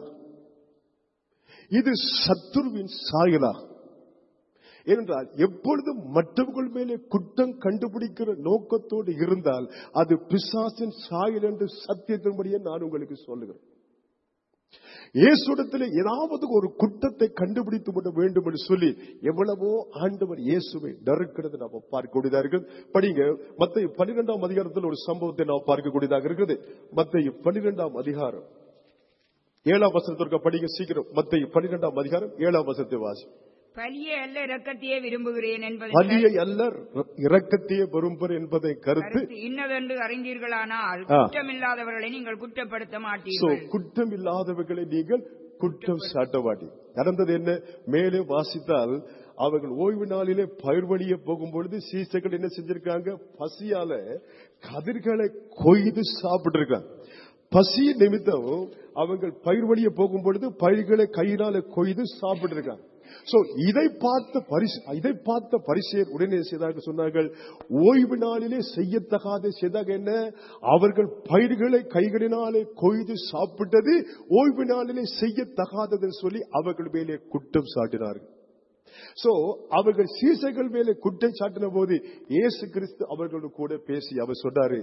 இது சத்துருவின் சாயலா ஏனென்றால் எப்பொழுதும் மற்றவர்கள் மேலே குற்றம் கண்டுபிடிக்கிற நோக்கத்தோடு இருந்தால் அது பிசாசின் சாயல் என்று சத்தியத்தின்படியே நான் உங்களுக்கு சொல்லுகிறேன் இயேசுடத்தில் ஏதாவது ஒரு குற்றத்தை கண்டுபிடித்து விட வேண்டும் என்று சொல்லி எவ்வளவோ ஆண்டவர் இயேசுவை நறுக்கிறது நாம் பார்க்கக்கூடியதாக படிங்க மத்திய பன்னிரெண்டாம் அதிகாரத்தில் ஒரு சம்பவத்தை நாம் பார்க்கக்கூடியதாக இருக்குது மத்திய பன்னிரெண்டாம் அதிகாரம் ஏழாம் வசனத்திற்கு படிங்க சீக்கிரம் மத்திய பன்னிரெண்டாம் அதிகாரம் ஏழாம் வசனத்தை வாசி பலியை அல்ல இரக்கத்தையே விரும்புகிறேன் என்பதை பலியை அல்ல இரக்கத்தையே விரும்புவர் என்பதை கருத்து கருத்து இன்னதென்று அறிந்தீர்களானால் ஆ. குற்றமில்லாதவர்களை நீங்கள் குற்றப்படுத்த சோ மாட்டீர்கள் குற்றம் இல்லாதவர்களை நீங்கள் குற்றம் சாட்ட மாட்டி நடந்தது என்ன மேலே வாசித்தால் அவர்கள் ஓய்வு நாளிலே பயிர் வழிய போகும்பொழுது சீசைகள் என்ன செஞ்சிருக்காங்க பசியால கதிர்களை கொய்து சாப்பிட்டிருக்காங்க பசி நிமித்தம் அவங்க பயிர் வழிய போகும் பொழுது பயிர்களை கையினால கொய்து சாப்பிட்டிருக்காங்க சோ இதை பார்த்த பரிசு இதை பார்த்த பரிசெயர் உடனே செய்தாக சொன்னார்கள் ஓய்வு நாளிலே செய்யத்தகாத செய்தாக என்ன அவர்கள் பயிர்களை கைகளினாலே கொய்து சாப்பிட்டது ஓய்வு நாளிலே செய்யத்தகாததுன்னு சொல்லி அவர்கள் மேலே குற்றம் சாட்டினார்கள் சோ அவர்கள் சீசைகள் மேலே குற்றம் சாட்டின போது இயேசு கிறிஸ்து அவர்களோடு கூட பேசி அவர் சொன்னாரு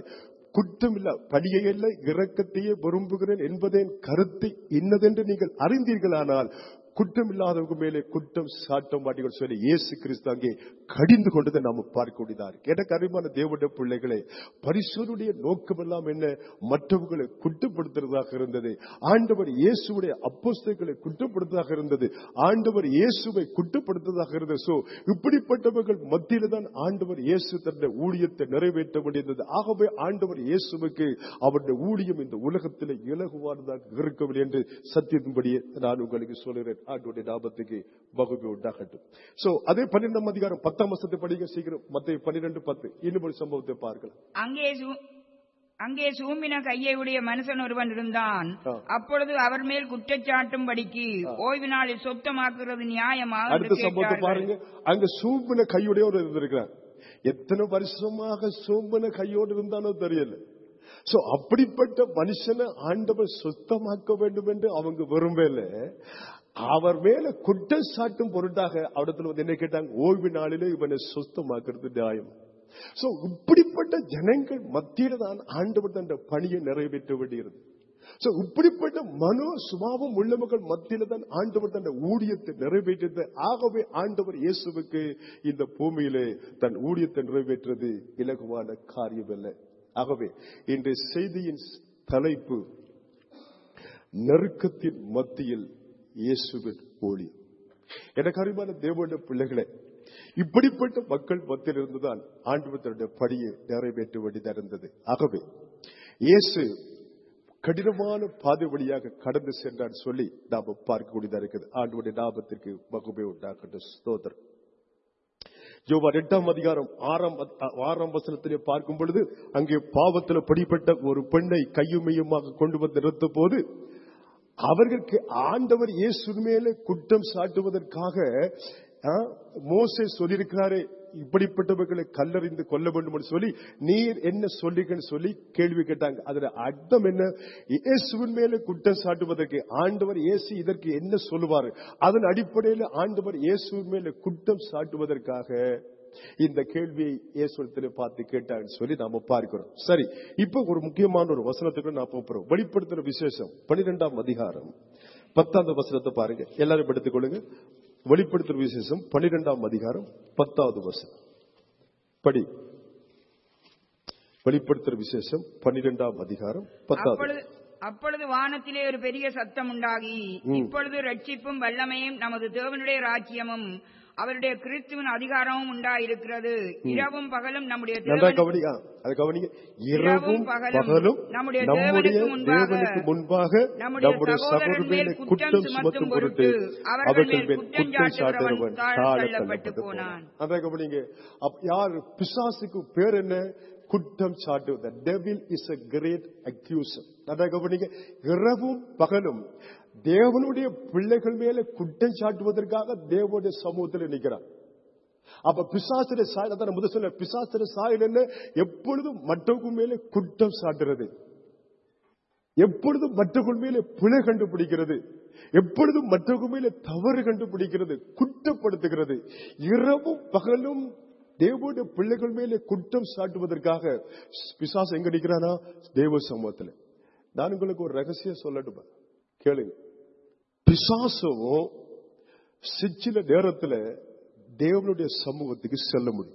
குற்றமில்ல பழியையல்ல இரக்கத்தையே விரும்புகிறேன் என்பதன் கருத்து இன்னதென்று நீங்கள் அறிந்தீர்களானால் குற்றமில்லாதவங்க மேலே குற்றம் சாட்ட மாட்டீர்கள் சொல்லி இயேசு கிறிஸ்து அங்கே கடிந்து கொண்டதை நாம் பார்க்கக்கூடியதார் எனக்கு அறிவான தேவனுடைய பிள்ளைகளே பரிசுடைய நோக்கமெல்லாம் என்ன மற்றவர்களை குற்றப்படுத்துறதாக இருந்தது ஆண்டவர் இயேசுடைய அப்போஸ்தலர்களை குற்றப்படுத்துவதாக இருந்தது ஆண்டவர் இயேசுவை குற்றப்படுத்துவதாக இருந்தது சோ இப்படிப்பட்டவர்கள் மத்தியில தான் ஆண்டவர் இயேசு தன்னுடைய ஊழியத்தை நிறைவேற்ற வேண்டியது ஆகவே ஆண்டவர் இயேசுவுக்கு அவருடைய ஊழியம் இந்த உலகத்தில் இலகுவானதாக இருக்கவில்லை என்று சத்தியத்தின்படியே நான் உங்களுக்கு சொல்கிறேன் ஆண்டோடைய லாபத்துக்கு வகுப்பு உண்டாகட்டும் சோ அதே பன்னிரெண்டாம் அதிகாரம் பத்தாம் வருஷத்தை படிக்க சீக்கிரம் மத்திய பன்னிரெண்டு பத்து இன்னும் ஒரு சம்பவத்தை பார்க்கலாம் அங்கே சூ- அங்கே சூம்பின கையை உடைய மனுஷன் ஒருவன் இருந்தான் ஆ. அப்பொழுது அவர் மேல் குற்றச்சாட்டும்படிக்கு ஓய்வு நாளில் சொத்தமாக்குறது நியாயமா என்று அடுத்த சம்பவத்தை கேட்டார்கள். பாருங்க அங்க சூம்பின கையுடையவர் இருந்திருக்கிறார் எத்தனை வருஷமாக சூம்பின கையோடு இருந்தானோ தெரியல சோ அப்படிப்பட்ட மனுஷனை ஆண்டவர் சுத்தமாக்க வேண்டும் என்று அவங்க விரும்பல அவர் மேல குற்றம் சாட்டும் பொருட்டாக அவரிடத்துல வந்து என்ன கேட்டாங்க ஓய்வு நாளிலே இவனை சுத்தமாக்குறது நியாயம் சோ இப்படிப்பட்ட ஜனங்கள் மத்தியில தான் ஆண்டவர் தன் பணியை நிறைவேற்ற வேண்டியது சோ இப்படிப்பட்ட மனோ சுபாவம் உள்ளவர்கள் மத்தியில தான் ஆண்டவர் தன் ஊழியத்தை நிறைவேற்றது ஆகவே ஆண்டவர் இயேசுவுக்கு இந்த பூமியிலே தன் ஊழியத்தை நிறைவேற்றது இலகுவான காரியம் அல்ல ஆகவே இன்றைய செய்தியின் தலைப்பு நெருக்கத்தின் மத்தியில் இயேசுவின் ஊழியம் எனக்கு அறிவான தேவனுடைய பிள்ளைகளே இப்படிப்பட்ட மக்கள் மத்தியில் இருந்துதான் ஆண்டவர் தன்னுடைய பணியை நிறைவேற்ற வேண்டியதாக இருந்தது ஆகவே இயேசு கடினமான பாதை வழியாக கடந்து சென்றார் சொல்லி நாம பார்க்கக்கூடியதா இருக்குது ஆண்டவருடைய நாமத்திற்கு மகுமை உண்டாக்கட்டும் ஸ்தோத்திரம் யோவான் எட்டாம் அதிகாரம் ஆறாம் அ- ஆறாம் வசனத்திலே பார்க்கும் பொழுது அங்கே பாவத்தில் படிப்பட்ட ஒரு பெண்ணை கையுமையுமாக கொண்டு வந்து நிறுத்த போது அவர்களுக்கு ஆண்டவர் இயேசு மேலே குற்றம் சாட்டுவதற்காக ஆ, மோசே சொல்லியிருக்கிறாரே இப்படிப்பட்டவர்களை கல்லறிந்து கொல்ல வேண்டும் என்று சொல்லி நீர் என்ன சொல்லிக்கன்னு சொல்லி கேள்வி கேட்டாங்க அதுல அர்த்தம் என்ன இயேசுவின் மேலே குற்றம் சாட்டுவதற்கு ஆண்டவர் இயேசு இதற்கு என்ன சொல்லுவார் அதன் அடிப்படையில் ஆண்டவர் இயேசுவின் மேலே குற்றம் சாட்டுவதற்காக இந்த கேள்வியை இயேசுவத்தில் பார்த்து கேட்டான்னு சொல்லி நாம பார்க்கிறோம் சரி இப்ப ஒரு முக்கியமான ஒரு வசனத்துக்கு நான் போறோம் வெளிப்படுத்துற விசேஷம் பனிரெண்டாம் அதிகாரம் பத்தாவது வசனத்தை பாருங்க எல்லாரும் எடுத்துக்கொள்ளுங்க வெளிப்படுத்துற விசேஷம் பனிரெண்டாம் அதிகாரம் பத்தாவது வசனம் படி வெளிப்படுத்துற விசேஷம் பனிரெண்டாம் அதிகாரம் பத்தாவது அப்பொழுது அப்பொழுது வானத்திலே ஒரு பெரிய சத்தம் உண்டாகி இப்பொழுது ரட்சிப்பும் வல்லமையும் நமது தேவனுடைய ராஜ்யமும் அவருடைய கிறிஸ்துவின் அதிகாரமும் உண்டாயிருக்கிறது இரவும் பகலும் நம்முடைய நன்றா தேவன் கவனி ஆ, அதை கவனிங்க இரவும் பகலும் நம்முடைய நம்முடைய தேவனுக்கு முன்பாக தேவனுக்கு முன்பாக நம்முடைய நம்முடைய சகோதரர் சகோதரர் மேல் மேலே குற்றம் குற்றம் சுமத்தும் சுமத்தும் பொருட்டு பொருட்டு அவர்கள் அவர்கள் மேல் மேல் குற்றம் குற்றம் சாட்டுகிறவன் சாட்டுகிறவன் தாழ தாழ தள்ளப்பட்டு தள்ளப்பட்டு போனான். போனான் அதை கவனிங்க அப்ப யார் பிசாசுக்கு பேர் என்ன குற்றம் சாட்டு the devil is a great accuser அதை கவனிங்க இரவும் பகலும் தேவனுடைய பிள்ளைகள் மேல குற்றம் சாட்டுவதற்காக தேவனுடைய சமூகத்தில் நிற்கிறார் அப்ப பிசாசுடைய சாயல் அதான் முதல் சொல்ல பிசாசுடைய சாயல் என்ன எப்பொழுதும் மற்றவங்க மேலே குற்றம் சாட்டுறது எப்பொழுதும் மற்றவர்கள் மேலே பிழை கண்டுபிடிக்கிறது எப்பொழுதும் மற்றவங்க மேலே தவறு கண்டுபிடிக்கிறது குற்றப்படுத்துகிறது இரவும் பகலும் தேவனுடைய பிள்ளைகள் மேலே குற்றம் சாட்டுவதற்காக பிசாசு எங்க நிக்கிறானா தேவ சமூகத்தில் நான் உங்களுக்கு ஒரு ரகசியம் சொல்லட்டுமா கேளுங்க பிசாசும் சிச்சில நேரத்துல தேவனுடைய சமூகத்துக்கு செல்ல முடியும்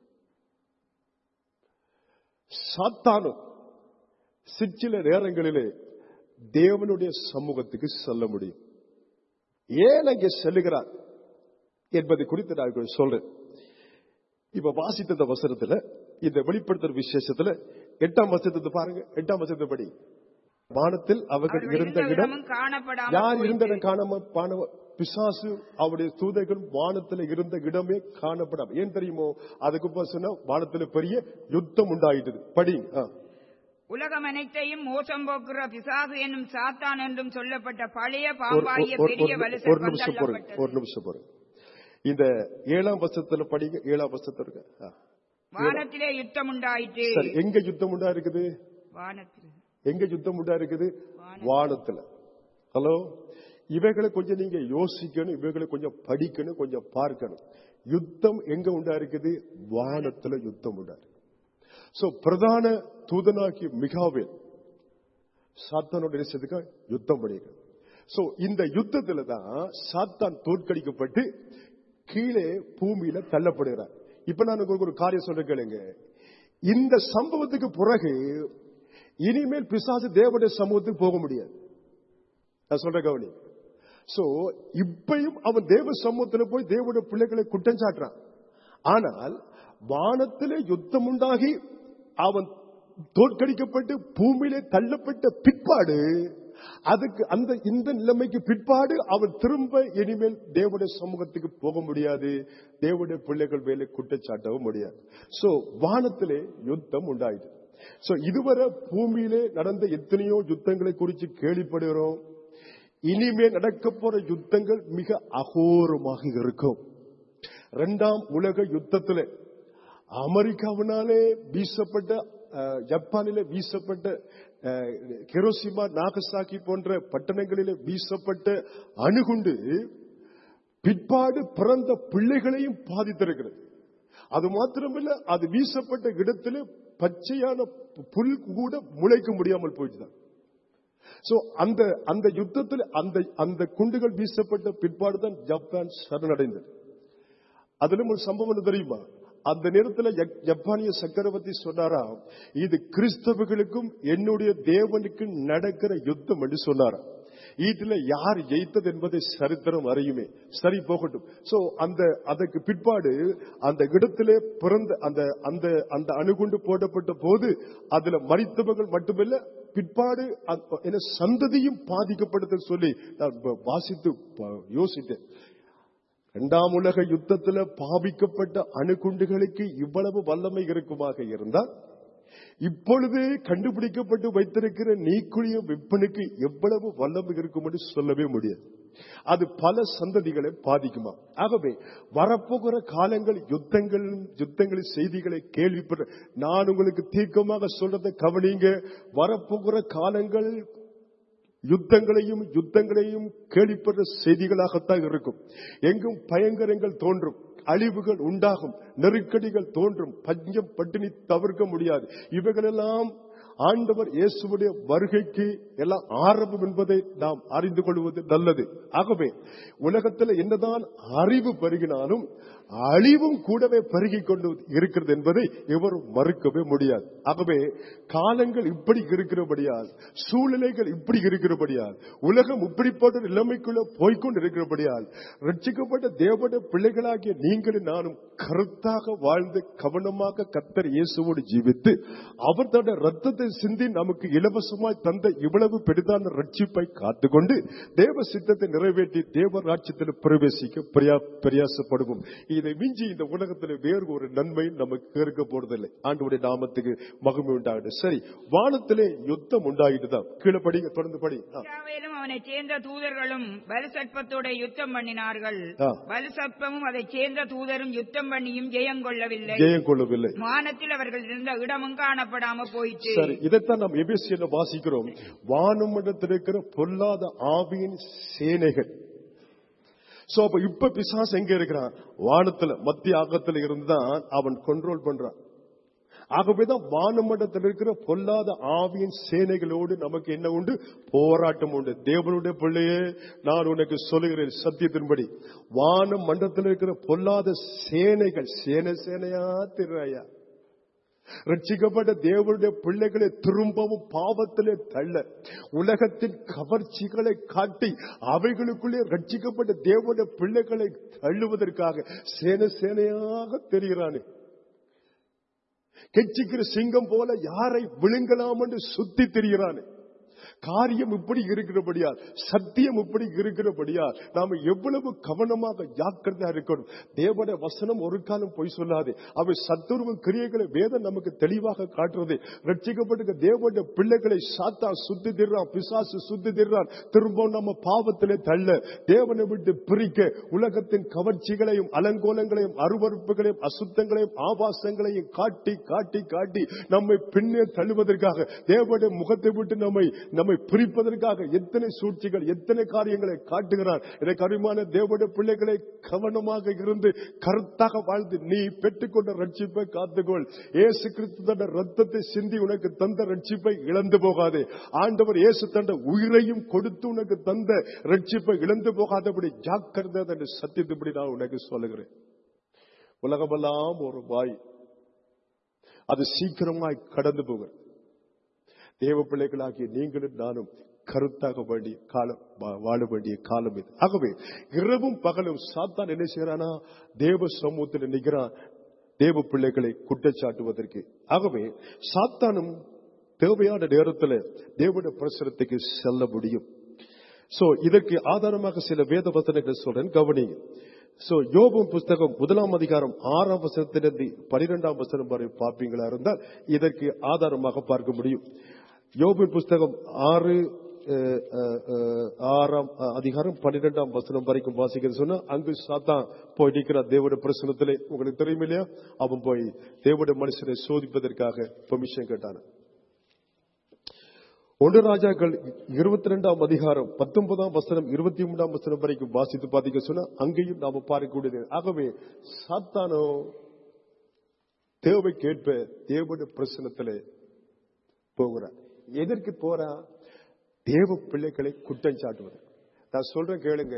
சாத்தானும் சிற்சில நேரங்களிலே தேவனுடைய சமூகத்துக்கு செல்ல முடியும் ஏன் அங்கே செல்லுகிறார் என்பது குறித்து நான் உங்களுக்கு சொல்றேன் இப்ப வாசித்த இந்த வசனத்துல இந்த வெளிப்படுத்துற விசேஷத்துல எட்டாம் வசனத்தை பாருங்க எட்டாம் வசனத்தை படி வானத்தில் அவர்கள் அவர்கள் இருந்த இருந்த இடம் இடமும் காணப்படாமல் யார் போயிற்று. இருந்த இடம் காணாம பானவ பிசாசு அவருடைய தூதைகள் வானத்துல இருந்த இடமே காணப்படாம ஏன் தெரியுமோ அதுக்கு அப்புறம் சொன்னா வானத்துல பெரிய யுத்தம் உண்டாயிட்டது படி ஆ. உலகம் அனைத்தையும் மோசம் போக்குற பிசாசு என்னும் சாத்தான் என்றும் சொல்லப்பட்ட பழைய ஒரு- பாம்பாகிய ஒரு- பெரிய ஒரு- வலுசர் ஒரு நிமிஷம் பொறுங்க தள்ளப்பட்டது. ஒரு நிமிஷம் பொறுங்க இந்த ஏழாம் வருஷத்துல படிங்க ஏழாம் வருஷத்துல இருக்கு ஆ. வானத்திலே யுத்தம் உண்டாயிற்று சரி எங்க யுத்தம் உண்டா இருக்குது வானத்தில் எங்க யுத்தம் உண்டா இருக்குது வானத்துல ஹலோ இவைகளை கொஞ்சம் நீங்க யோசிக்கணும் இவைகளை கொஞ்சம் படிக்கணும் கொஞ்சம் பார்க்கணும் யுத்தம் எங்க உண்டா இருக்குது வானத்துல யுத்தம் உண்டா இருக்கு சோ பிரதான தூதனாகிய மிகாவேல் சாத்தானோட நேசத்துக்கு யுத்தம் பண்ணியிருக்கான் சோ இந்த யுத்தத்துல தான் சாத்தான் தோற்கடிக்கப்பட்டு கீழே பூமியில தள்ளப்படுகிறார் இப்ப நான் உங்களுக்கு ஒரு காரியம் சொல்ல கேளுங்க இந்த சம்பவத்துக்கு பிறகு இனிமேல் பிசாசு தேவனுடைய சமூகத்துக்கு போக முடியாது நான் சொல்ற கவனி சோ இப்பயும் அவன் தேவ சமூகத்துல போய் தேவனுடைய பிள்ளைகளை குற்றம் சாட்டுறான் ஆனால் வானத்திலே யுத்தம் உண்டாகி அவன் தோற்கடிக்கப்பட்டு பூமியிலே தள்ளப்பட்ட பிற்பாடு அதுக்கு அந்த இந்த நிலைமைக்கு பிற்பாடு அவன் திரும்ப இனிமேல் தேவனுடைய சமூகத்துக்கு போக முடியாது தேவனுடைய பிள்ளைகள் மேலே குற்றச்சாட்டவும் முடியாது சோ வானத்திலே யுத்தம் உண்டாயிட்டு சோ இதுவரை பூமியிலே நடந்த எத்தனையோ யுத்தங்களை குறித்து கேள்விப்படுகிறோம் இனிமே நடக்க போற யுத்தங்கள் மிக அகோரமாக இருக்கும் இரண்டாம் உலக யுத்தத்தில் அமெரிக்காவினாலே வீசப்பட்ட அஹ், ஜப்பானிலே வீசப்பட்ட அஹ், ஹிரோஷிமா நாகசாக்கி போன்ற பட்டணங்களிலே வீசப்பட்ட அணுகுண்டு பிற்பாடு பிறந்த பிள்ளைகளையும் பாதித்திருக்கிறது அது மாத்திரமல்ல அது வீசப்பட்ட இடத்திலே பச்சையான புல் கூட முளைக்க முடியாமல் போயிட்டுதான் சோ அந்த அந்த யுத்தத்தில் அந்த அந்த குண்டுகள் வீசப்பட்ட பிற்பாடு தான் ஜப்பான் சரணடைந்தது அதிலும் ஒரு சம்பவம் என்ன தெரியுமா அந்த நேரத்தில் ஜப்- ஜப்பானிய சக்கரவர்த்தி சொன்னாராம் இது கிறிஸ்தவர்களுக்கும் என்னுடைய தேவனுக்கும் நடக்கிற யுத்தம் என்று சொன்னாராம் இதுல யார் ஜெயித்தது என்பதை சரித்திரம் அறியுமே சரி போகட்டும் சோ அந்த அதற்கு பிற்பாடு அந்த இடத்திலே பிறந்த அந்த அந்த அந்த அணுகுண்டு போடப்பட்ட போது அதுல மறித்தவர்கள் மட்டுமல்ல பிற்பாடு அந்த- என்ன சந்ததியும் பாதிக்கப்படுது சொல்லி நான் ப- வாசித்து ப- யோசித்தேன் இரண்டாம் உலக யுத்தத்தில் பாவிக்கப்பட்ட அணுகுண்டுகளுக்கு இவ்வளவு வல்லமை இருக்குமாக இருந்தால் இப்பொழுது கண்டுபிடிக்கப்பட்டு வைத்திருக்கிற நீக்குழிய வெப்பனுக்கு எவ்வளவு வல்லமை இருக்கும் என்று சொல்லவே முடியாது அது பல சந்ததிகளை பாதிக்குமா ஆகவே வரப்போகிற காலங்கள் யுத்தங்கள் யுத்தங்களின் செய்திகளை கேள்விப்பட நான் உங்களுக்கு தீர்க்கமாக சொல்றதை கவனிங்க வரப்போகிற காலங்கள் யுத்தங்களையும் யுத்தங்களையும் கேள்விப்படுற செய்திகளாகத்தான் இருக்கும் எங்கும் பயங்கரங்கள் தோன்றும் அழிவுகள் உண்டாகும் நெருக்கடிகள் தோன்றும் பஞ்சம் பட்டினி தவிர்க்க முடியாது இவைகளெல்லாம் ஆண்டவர் இயேசுவுடைய வருகைக்கு எல்லாம் ஆரம்பம் என்பதை நாம் அறிந்து கொள்வது நல்லது ஆகவே உலகத்தில் என்னதான் அறிவு பெருகினாலும் அழிவும் கூடவே பெருகிக் கொண்டு இருக்கிறது என்பதை எவரும் மறுக்கவே முடியாது ஆகவே காலங்கள் இப்படி இருக்கிறபடியால் சூழ்நிலைகள் இப்படி இருக்கிறபடியால் உலகம் இப்படிப்பட்ட நிலைமைக்குள்ள போய்க்கொண்டு இருக்கிறபடியால் ரட்சிக்கப்பட்ட தேவட பிள்ளைகளாகிய நீங்களும் நானும் கருத்தாக வாழ்ந்து கவனமாக கத்தர் இயேசுவோடு ஜீவித்து அவர் தன்னுடைய ரத்தத்தை சிந்தி நமக்கு இலவசமாய் தந்த இவ்வளவு பெரிதான ரட்சிப்பை காத்துக்கொண்டு தேவ சித்தத்தை நிறைவேற்றி தேவ ராட்சியத்தில் பிரவேசிக்க பிரயா பிரயாசப்படுவோம் இதை மிஞ்சி இந்த உலகத்தில் வேறு ஒரு நன்மை நமக்கு இருக்க போறதில்லை ஆண்டவருடைய நாமத்துக்கு மகிமை உண்டாகட்டும் சரி வானத்திலே யுத்தம் உண்டாகிட்டுதான் கீழே படிங்க தொடர்ந்து படி ஆ. இஸ்ராவேலும் அவனைச் சேர்ந்த தூதர்களும் பலுசற்பத்தோட யுத்தம் பண்ணினார்கள் ஆ. பலுசற்பமும் அதைச் சேர்ந்த தூதரும் யுத்தம் பண்ணியும் ஜெயம் கொள்ளவில்லை ஜெயம் கொள்ளவில்லை வானத்தில் அவர்கள் இருந்த இடமும் காணப்படாம போயிற்று சரி இதைத்தான் நாம் எபேசியல வாசிக்கிறோம் வானமண்டத்தில் இருக்கிற பொல்லாத ஆவியின் சேனைகள் சோ அப்ப இப்ப பிசாசு எங்க இருக்கிறான் வானத்துல மத்திய ஆகத்துல இருந்துதான் அவன் கண்ட்ரோல் பண்றான் ஆகவேதான் வானமண்டத்தில் இருக்கிற பொல்லாத ஆவியின் சேனைகளோடு நமக்கு என்ன உண்டு போராட்டம் உண்டு தேவனுடைய பிள்ளையே நான் உனக்கு சொல்லுகிறேன் சத்தியத்தின்படி வான மண்டலத்தில் இருக்கிற பொல்லாத சேனைகள் சேனை சேனையா திருஐயா ரட்சிக்கப்பட்ட தேவனுடைய பிள்ளைகளை திரும்பவும் பாவத்திலே தள்ள உலகத்தின் கவர்ச்சிகளை காட்டி அவைகளுக்குள்ளே ரட்சிக்கப்பட்ட தேவனுடைய பிள்ளைகளை தள்ளுவதற்காக சேன சேனையாக தெரிகிறானே கெச்சிக்கிற சிங்கம் போல யாரை விழுங்கலாம் என்று சுத்தி திரிகிறானே காரியம் இப்படி இருக்கிறபடியால் சத்தியம் இப்படி இருக்கிறபடியால் நாம எவ்வளவு கவனமாக ஜாக்கிரதையா இருக்கணும் தேவனுடைய வசனம் ஒரு காலம் பொய் சொல்லாது அவை சத்துருவின் கிரியைகளை வேதம் நமக்கு தெளிவாக காட்டுறது ரட்சிக்கப்பட்ட தேவனுடைய பிள்ளைகளை சாத்தா சுத்தி திர்றான் பிசாசு சுத்தி திர்றான் திரும்ப நம்ம பாவத்திலே தள்ள தேவனை விட்டு பிரிக்க உலகத்தின் கவர்ச்சிகளையும் அலங்கோலங்களையும் அருவறுப்புகளையும் அசுத்தங்களையும் ஆபாசங்களையும் காட்டி காட்டி காட்டி நம்மை பின்னே தள்ளுவதற்காக தேவனுடைய முகத்தை விட்டு நம்மை நம்மை நம்மை பிரிப்பதற்காக எத்தனை சூழ்ச்சிகள் எத்தனை காரியங்களை காட்டுகிறார் எனக்கு அருமையான தேவனுடைய பிள்ளைகளை கவனமாக இருந்து கருத்தாக வாழ்ந்து நீ பெற்றுக்கொண்ட ரட்சிப்பை காத்துக்கொள் ஏசு கிறிஸ்து தந்த ரத்தத்தை சிந்தி உனக்கு தந்த ரட்சிப்பை இழந்து போகாதே ஆண்டவர் இயேசு தந்த உயிரையும் கொடுத்து உனக்கு தந்த ரட்சிப்பை இழந்து போகாதபடி ஜாக்கிரதை என்று சத்தியத்துப்படி நான் உனக்கு சொல்லுகிறேன் உலகமெல்லாம் ஒரு வாய் அது சீக்கிரமாய் கடந்து போகிறது தேவ பிள்ளைகளாகிய நீங்களும் நானும் கருத்தாக வேண்டிய காலம் வா- வாழ வேண்டிய காலம் இது ஆகவே இரவும் பகலும் சாத்தான் என்ன செய்யறானா தேவ சமூகத்தில் நிற்கிறான் தேவ பிள்ளைகளை குற்றச்சாட்டுவதற்கு ஆகவே சாத்தானும் தேவையான நேரத்தில் தேவனுடைய பிரசனத்துக்கு செல்ல முடியும் சோ இதற்கு ஆதாரமாக சில வேத வசனங்கள் சொல்றேன் கவனிங்க சோ யோபும் புஸ்தகம் முதலாம் அதிகாரம் ஆறாம் வசனத்திலிருந்து பனிரெண்டாம் வசனம் வரை பார்ப்பீங்களா இருந்தால் இதற்கு ஆதாரமாக பார்க்க முடியும் யோபின் புஸ்தகம் ஆறு அஹ், அஹ், அஹ், ஆறாம் அஹ், அதிகாரம் பன்னிரெண்டாம் வசனம் வரைக்கும் வாசிக்கிறது சொன்னா அங்கு சாத்தான் போய் நிற்கிறார் தேவனுடைய பிரசனத்திலே உங்களுக்கு தெரியும் இல்லையா அவன் போய் தேவனுடைய மனுஷனை சோதிப்பதற்காக பெர்மிஷன் கேட்டான் ஒன்று ராஜாக்கள் இருபத்தி ரெண்டாம் அதிகாரம் பத்தொன்பதாம் வசனம் இருபத்தி மூன்றாம் வசனம் வரைக்கும் வாசித்து பாத்தீங்க சொன்னா அங்கேயும் நாம பார்க்கக்கூடியது ஆகவே சாத்தானோ தேவை கேட்ப தேவனுடைய பிரசனத்திலே போகிறார் எதற்கு போறா தேவ பிள்ளைகளை குற்றம் சாட்டுவது நான் சொல்றேன் கேளுங்க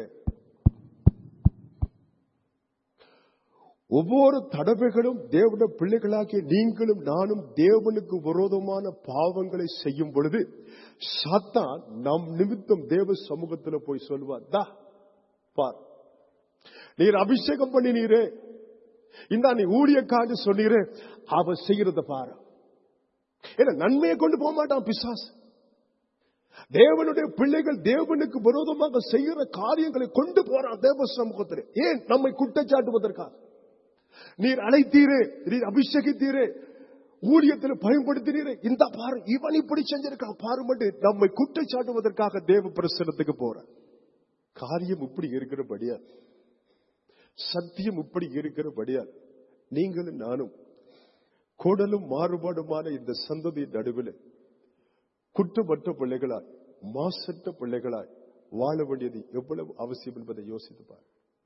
ஒவ்வொரு தடவைகளும் தேவனுடைய பிள்ளைகளாகிய நீங்களும் நானும் தேவனுக்கு விரோதமான பாவங்களை செய்யும் பொழுது சாத்தான் நம் நிமித்தம் தேவ சமூகத்தில் போய் சொல்வார் தா பார் நீர் அபிஷேகம் பண்ணினீரே இந்த நீ ஊழியக்காண்டு சொன்னீரே அவ செய்யறத பாரு ஏன்னா நன்மையை கொண்டு போக மாட்டான் பிசாசு தேவனுடைய பிள்ளைகள் தேவனுக்கு விரோதமாக செய்கிற காரியங்களை கொண்டு போறான் தேவ சமூகத்தில் ஏன் நம்மை குற்றச்சாட்டுவதற்காக நீர் அழைத்தீரே நீர் அபிஷேகித்தீரே ஊழியத்தில் பயன்படுத்தினீரே இந்த பாரு இவன் இப்படி செஞ்சிருக்கான் பாரு மட்டும் நம்மை குற்றச்சாட்டுவதற்காக தேவ பிரசனத்துக்கு போற காரியம் இப்படி இருக்கிறபடியா சத்தியம் இப்படி இருக்கிறபடியா நீங்களும் நானும் கோடலும் மாறுபாடுமான இந்த சந்ததியின் நடுவில் குற்றமற்ற பிள்ளைகளாய் மாசற்ற பிள்ளைகளாய் வாழ வேண்டியது எவ்வளவு அவசியம் என்பதை யோசித்து பார்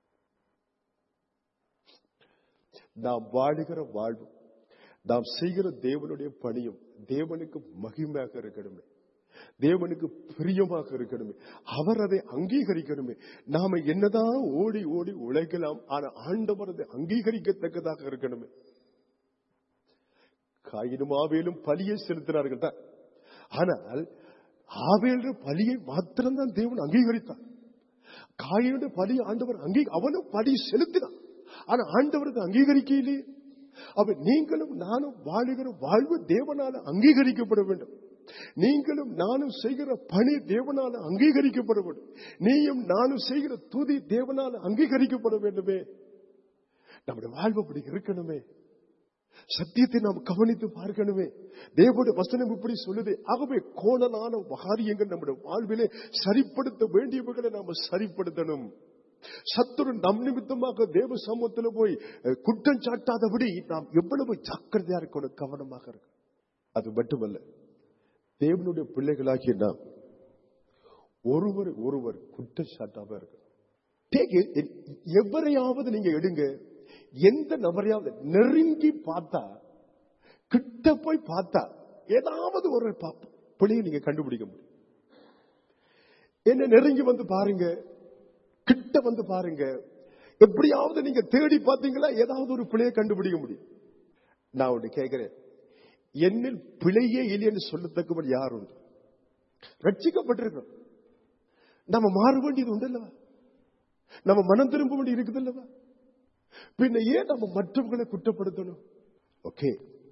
நாம் வாழுகிற வாழ்வு நாம் செய்கிற தேவனுடைய பணியும் தேவனுக்கு மகிமையாக இருக்கணுமே தேவனுக்கு பிரியமாக இருக்கணுமே அவர் அதை அங்கீகரிக்கணுமே நாம என்னதான் ஓடி ஓடி உழைக்கலாம் ஆனா ஆண்டவர் அதை அங்கீகரிக்கத்தக்கதாக இருக்கணுமே காயினும் ஆவேலும் பலியை செலுத்தினார்கள் தான் ஆனால் ஆவேலுடைய பலியை மாத்திரம்தான் தேவன் அங்கீகரித்தார் காயினுடைய பலி ஆண்டவர் அங்கீ அவனும் பலி செலுத்தினான் ஆனா ஆண்டவருக்கு அங்கீகரிக்கையிலே அவ நீங்களும் நானும் வாழுகிற வாழ்வு தேவனால அங்கீகரிக்கப்பட வேண்டும் நீங்களும் நானும் செய்கிற பணி தேவனால அங்கீகரிக்கப்பட வேண்டும் நீயும் நானும் செய்கிற துதி தேவனால அங்கீகரிக்கப்பட வேண்டுமே நம்முடைய வாழ்வு அப்படி இருக்கணுமே சத்தியத்தை நாம் கவனித்து பார்க்கணுமே தேவனுடைய வசனம் இப்படி சொல்லுது ஆகவே கோணலான காரியங்கள் நம்முடைய வாழ்விலே சரிப்படுத்த வேண்டியவர்களை நாம சரிப்படுத்தணும் சத்துரு நம் நிமித்தமாக தேவ சமூகத்தில் போய் அஹ், குற்றம் சாட்டாதபடி நாம் எவ்வளவு ஜாக்கிரதையா இருக்கணும் கவனமாக இருக்கணும் அது மட்டுமல்ல தேவனுடைய பிள்ளைகளாகிய நாம் ஒருவர் ஒருவர் குற்றம் சாட்டாம இருக்கணும் Take it, it- எவரையாவது நீங்க எடுங்க எந்த நபரையாவது நெருங்கி பார்த்தா கிட்ட போய் பார்த்தா ஏதாவது ஒரு பா- பிள்ளையை நீங்க கண்டுபிடிக்க முடியும் என்ன நெருங்கி வந்து பாருங்க கிட்ட வந்து பாருங்க எப்படியாவது நீங்க தேடி பார்த்தீங்களா ஏதாவது ஒரு பிழையை கண்டுபிடிக்க முடியும் நான் ஒன்று கேட்கிறேன் என்னில் பிழையே இல்லைன்னு சொல்லத்தக்கவர் யார் உண்டு ரட்சிக்கப்பட்டிருக்கிறோம் நம்ம மாற வேண்டியது உண்டு அல்லவா நம்ம மனம் திரும்ப வேண்டி இருக்குது அல்லவா பின்ன ஏன் நம்ம மற்றவர்களை குற்றப்படுத்தணும் ஓகே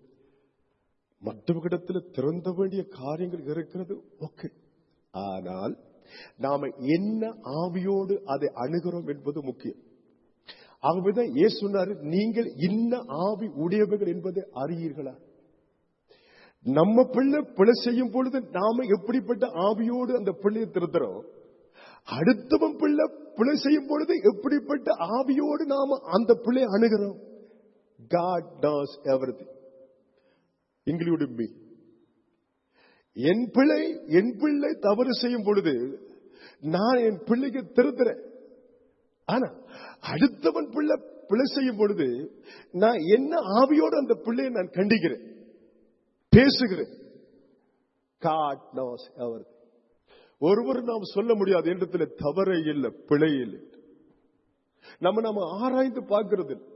மற்றவர்களிடத்தில் திறந்த வேண்டிய காரியங்கள் இருக்கிறது ஓகே ஆனால் நாம என்ன ஆவியோடு அதை அணுகிறோம் என்பது முக்கியம் ஆகவேதான் ஏன் சொன்னாரு நீங்கள் இன்ன ஆவி உடையவர்கள் என்பதை அறியீர்களா நம்ம பிள்ளை பிழை செய்யும் பொழுது நாம எப்படிப்பட்ட ஆவியோடு அந்த பிள்ளையை திருத்துறோம் அடுத்தவன் பிள்ளை பிழை செய்யும் பொழுது எப்படிப்பட்ட ஆவியோடு நாம அந்த பிள்ளையை அணுகிறோம் God does everything including me என் பிள்ளை என் பிள்ளை தவறு செய்யும் பொழுது நான் என் பிள்ளைக்கு திருத்துறேன் ஆனா அடுத்தவன் பிள்ளை பிழை செய்யும் பொழுது நான் என்ன ஆவியோடு அந்த பிள்ளையை நான் கண்டிக்கிறேன் பேசுகிறேன் God knows everything. ஒருவர் நாம் சொல்ல முடியாது என்றதுல தவறே இல்லை பிழை இல்லை நம்ம நம்ம ஆராய்ந்து பார்க்கிறது இல்லை.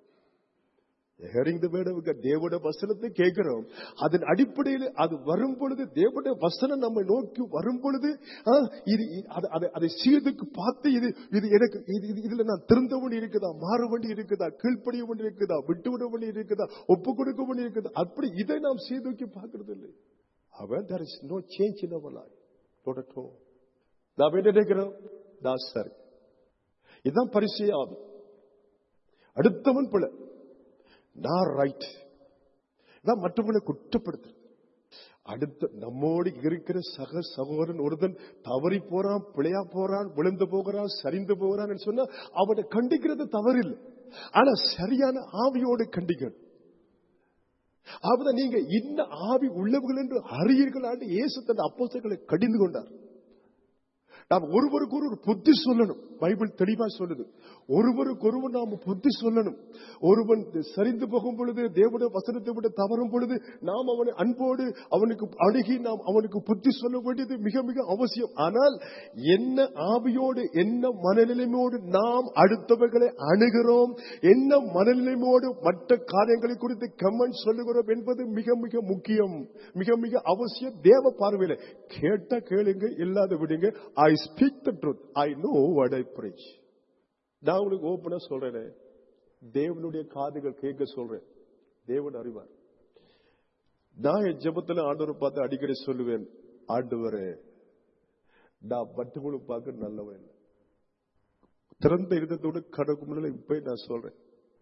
Hearing the word of God, தேவனுடைய வசனத்தை கேட்கிறோம் அதன் அடிப்படையில் அது வரும் பொழுது தேவனுடைய வசனம் நம்ம நோக்கி வரும் பொழுது ஆ, இது இது- அது- அதை- அதை சீர்துக்கு பார்த்து இது இது எனக்கு இது- இது- இதுல நான் திருந்த வேண்டி இருக்குதா மாற வேண்டி இருக்குதா கீழ்ப்படிய வேண்டி இருக்குதா விட்டு விட வேண்டி இருக்குதா ஒப்பு கொடுக்க வேண்டி இருக்குதா அப்படி இதை நாம் சீர்தூக்கி பார்க்கிறது இல்லை அவன் there is no change in our life not at all நாம் என்ன நினைக்கிறோம் நான் சரி இதுதான் பரிசே ஆவி அடுத்தவன் பிள்ளை நான் ரைட் இதான் மற்றவங்களை குற்றப்படுத்து அடுத்த நம்மோடு இருக்கிற சக சகோதரன் ஒருத்தன் தவறி போறான் பிழையா போறான் விழுந்து போகிறான் சரிந்து போகிறான் சொன்னா அவனை கண்டிக்கிறது தவறில்லை ஆனா சரியான ஆவியோடு கண்டிக்கணும் அவத நீங்க இன்ன ஆவி உள்ளவர்கள் என்று அறியீர்களாண்டு இயேசு தன் அப்போஸ்தலர்களை கடிந்து கொண்டார் நாம் ஒருவருக்கு ஒரு புத்தி சொல்லணும் பைபிள் தெளிவா சொல்லுது ஒருவருக்கு ஒருவர் நாம் புத்தி சொல்லணும் ஒருவன் சரிந்து போகும் பொழுது தேவனுடைய வசனத்தை விட்டு தவறும் பொழுது நாம் அவனை அன்போடு அவனுக்கு அணுகி நாம் அவனுக்கு புத்தி சொல்ல வேண்டியது மிக மிக அவசியம் ஆனால் என்ன ஆவியோடு என்ன மனநிலைமையோடு நாம் அடுத்தவர்களை அணுகிறோம் என்ன மனநிலைமையோடு மற்ற காரியங்களை குறித்து கமெண்ட் சொல்லுகிறோம் என்பது மிக மிக முக்கியம் மிக மிக அவசியம் தேவ பார்வையில கேட்ட கேளுங்க இல்லாத விடுங்க I speak the truth I know what I preach நான் உங்களுக்கு ஓப்பனா சொல்றேனே தேவனுடைய காதுகள் கேட்க சொல்றேன் தேவன் அறிவார் நான் என் ஜெபத்துல ஆண்டவரை பார்த்து அடிக்கடி சொல்லுவேன் ஆண்டவரே நான் மற்றவங்களும் பார்க்க நல்லவன் இல்லை திறந்த இருந்ததோடு கடவுள் முன்னால இப்ப நான் சொல்றேன்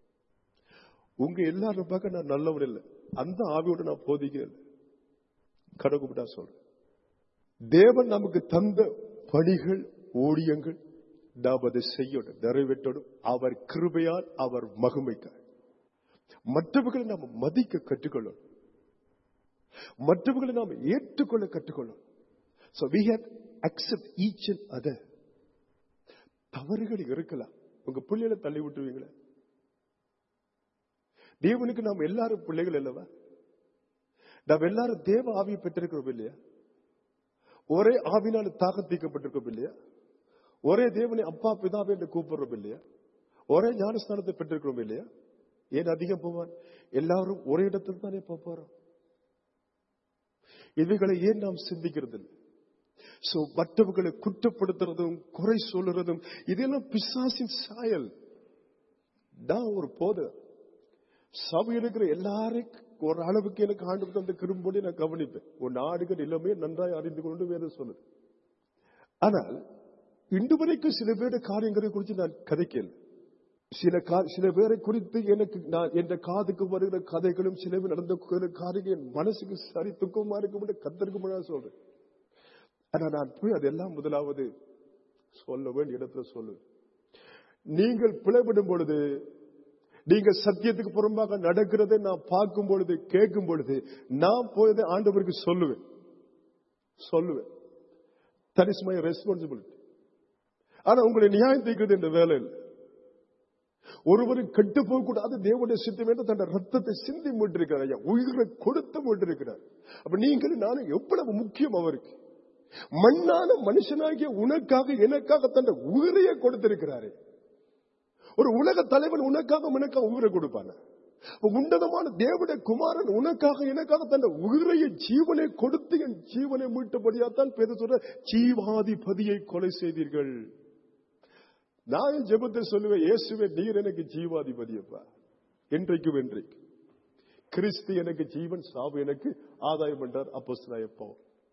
உங்க எல்லாரும் பார்க்க நான் நல்லவன் இல்லை அந்த ஆவியோட நான் போதிக்கிறேன் கடவுள் நான் சொல்றேன் தேவன் நமக்கு தந்த பணிகள் ஊழியங்கள் நாம் அதை செய்யணும் நிறைவேற்றணும் அவர் கிருபையால் அவர் மகிமைக்கார் மற்றவர்களை நாம் மதிக்க கற்றுக்கொள்ளணும் மற்றவர்களை நாம் ஏற்றுக்கொள்ள கற்றுக்கொள்ளணும் So we have accept each and other. தவறுகள் இருக்கலாம் உங்க பிள்ளைகளை தள்ளி விட்டுருவீங்களா தேவனுக்கு நாம் எல்லாரும் பிள்ளைகள் அல்லவா நாம் எல்லாரும் தேவ ஆவியை பெற்றிருக்கிறோம் இல்லையா ஒரே ஆவினால் தாக்கத்தீக்கப்பட்டிருக்கோம் இல்லையா ஒரே தேவனை அப்பா பிதாவே என்று கூப்பிடுறோம் இல்லையா ஒரே ஞானஸ்தானத்தை பெற்றிருக்கிறோம் இல்லையா ஏன் அதிகம் போவான் எல்லாரும் ஒரே இடத்தில் தானே போக போறோம் இவைகளை ஏன் நாம் சிந்திக்கிறது இல்லை சோ மற்றவர்களை குற்றப்படுத்துறதும் குறை சொல்லுறதும் இதெல்லாம் பிசாசின் சாயல் நான் ஒரு போத சபை இருக்கிற எல்லாரையும் ஒரு அளவுக்கு எனக்கு ஆண்டு தந்த கிரும்போடி நான் கவனிப்பேன் உன் நாடுகள் எல்லாமே நன்றாய் அறிந்து கொண்டு வேறு சொல்லுது ஆனால் இன்று வரைக்கும் சில பேருடைய காரியங்களை குறித்து நான் கதைக்கல சில கா- சில பேரை குறித்து எனக்கு நான் என்ற காதுக்கு வருகிற கதைகளும் சில பேர் நடந்த காரியங்கள் என் மனசுக்கு சரி துக்கமா இருக்கும் கத்தருக்கு முன்னாடி சொல்றேன் ஆனா நான் போய் அதெல்லாம் முதலாவது சொல்ல வேண்டிய இடத்துல சொல்லு நீங்கள் பிழைப்படும் பொழுது நீங்க சத்தியத்துக்கு புறம்பாக நடக்கிறதை நான் பார்க்கும் பொழுது கேட்கும் பொழுது நான் போய் அதை ஆண்டவருக்கு சொல்லுவேன் சொல்லுவேன் தட் இஸ் மை ரெஸ்பான்சிபிலிட்டி ஆனா உங்களை நியாயம் தீர்க்கிறது இந்த வேலை இல்லை ஒருவரும் கெட்டு போக கூடாது தேவனுடைய சித்தம் என்று தன் ரத்தத்தை சிந்தி மீட்டிருக்கிறார் ஐயா உயிரை கொடுத்து மீட்டிருக்கிறார் அப்ப நீங்களும் நானும் எவ்வளவு முக்கியம் அவருக்கு மண்ணான மனுஷனாகிய உனக்காக எனக்காக தன் உயிரையே கொடுத்திருக்கிறாரு ஒரு உலக தலைவன் உனக்காக உனக்காக உயிரை கொடுப்பான உன்னதமான தேவனுடைய குமாரன் உனக்காக எனக்காக தன் உயிரைய ஜீவனை கொடுத்து என் ஜீவனை மீட்டபடியாத்தான் பேர சொல்ற ஜீவாதிபதியை கொலை செய்தீர்கள் நான் என் ஜெபத்தில் சொல்லுவேன் இயேசுவே நீர் எனக்கு ஜீவாதிபதியப்பா என்றைக்கும் என்றைக்கு கிறிஸ்து எனக்கு ஜீவன் சாவு எனக்கு ஆதாயம் என்றார் அப்போ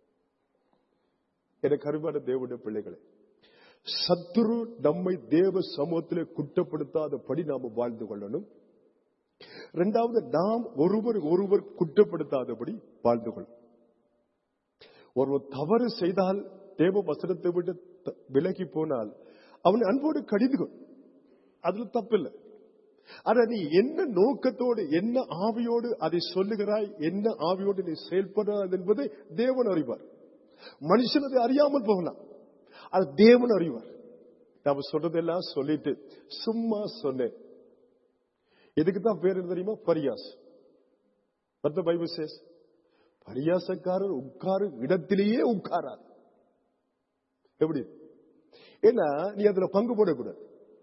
எனக்கு அருமையான தேவனுடைய பிள்ளைகளே சத்துரு நம்மை தேவ சமூகத்திலே குற்றப்படுத்தாதபடி நாம வாழ்ந்து கொள்ளணும் இரண்டாவது நாம் ஒருவர் ஒருவர் குற்றப்படுத்தாதபடி வாழ்ந்து கொள்ளணும் ஒருவர் தவறு செய்தால் தேவ வசனத்தை விட்டு த- விலகி போனால் அவனை அன்போடு கடிந்து கொள் அதுல தப்பில்லை ஆனா நீ என்ன நோக்கத்தோடு என்ன ஆவியோடு அதை சொல்லுகிறாய் என்ன ஆவியோடு நீ செயல்படுறாய் என்பதை தேவன் அறிவார் மனுஷன் அதை அறியாமல் போகலாம் அது தேவன் அறிவார் நாம சொல்றதெல்லாம் சொல்லிட்டு சும்மா சொன்னேன் எதுக்கு தான் பேர் என்ன தெரியுமா பரியாஸ் What the Bible says பரியாசக்காரர் உட்காரும் இடத்திலேயே உட்காரார் எப்படி ஏன்னா நீ அதுல பங்கு போடக்கூடாது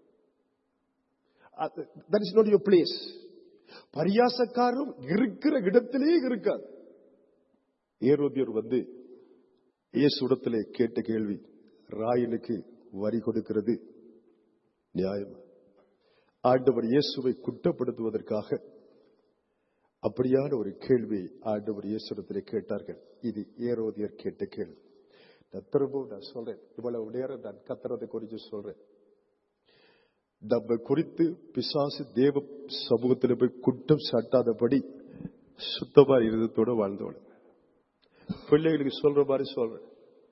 that is not your place பரியாசக்காரரும் இருக்கிற இடத்திலேயே இருக்காது ஏரோதியர் வந்து இயேசுடத்திலே கேட்ட கேள்வி ராயனுக்கு வரி கொடுக்கிறது நியாயம் ஆண்டவர் இயேசுவை குற்றப்படுத்துவதற்காக அப்படியான ஒரு கேள்வி ஆண்டவர் இயேசுடத்திலே கேட்டார்கள் இது ஏரோதியர் கேட்ட கேள்வி நான் திரும்பவும் நான் சொல்றேன் இவ்வளவு நேரம் நான் கத்துறதை குறித்து சொல்றேன் நம்ம குறித்து பிசாசு தேவ சமூகத்தில் போய் குற்றம் சாட்டாதபடி சுத்தமா இருதத்தோட வாழ்ந்தோட பிள்ளைகளுக்கு சொல்ற மாதிரி சொல்றேன்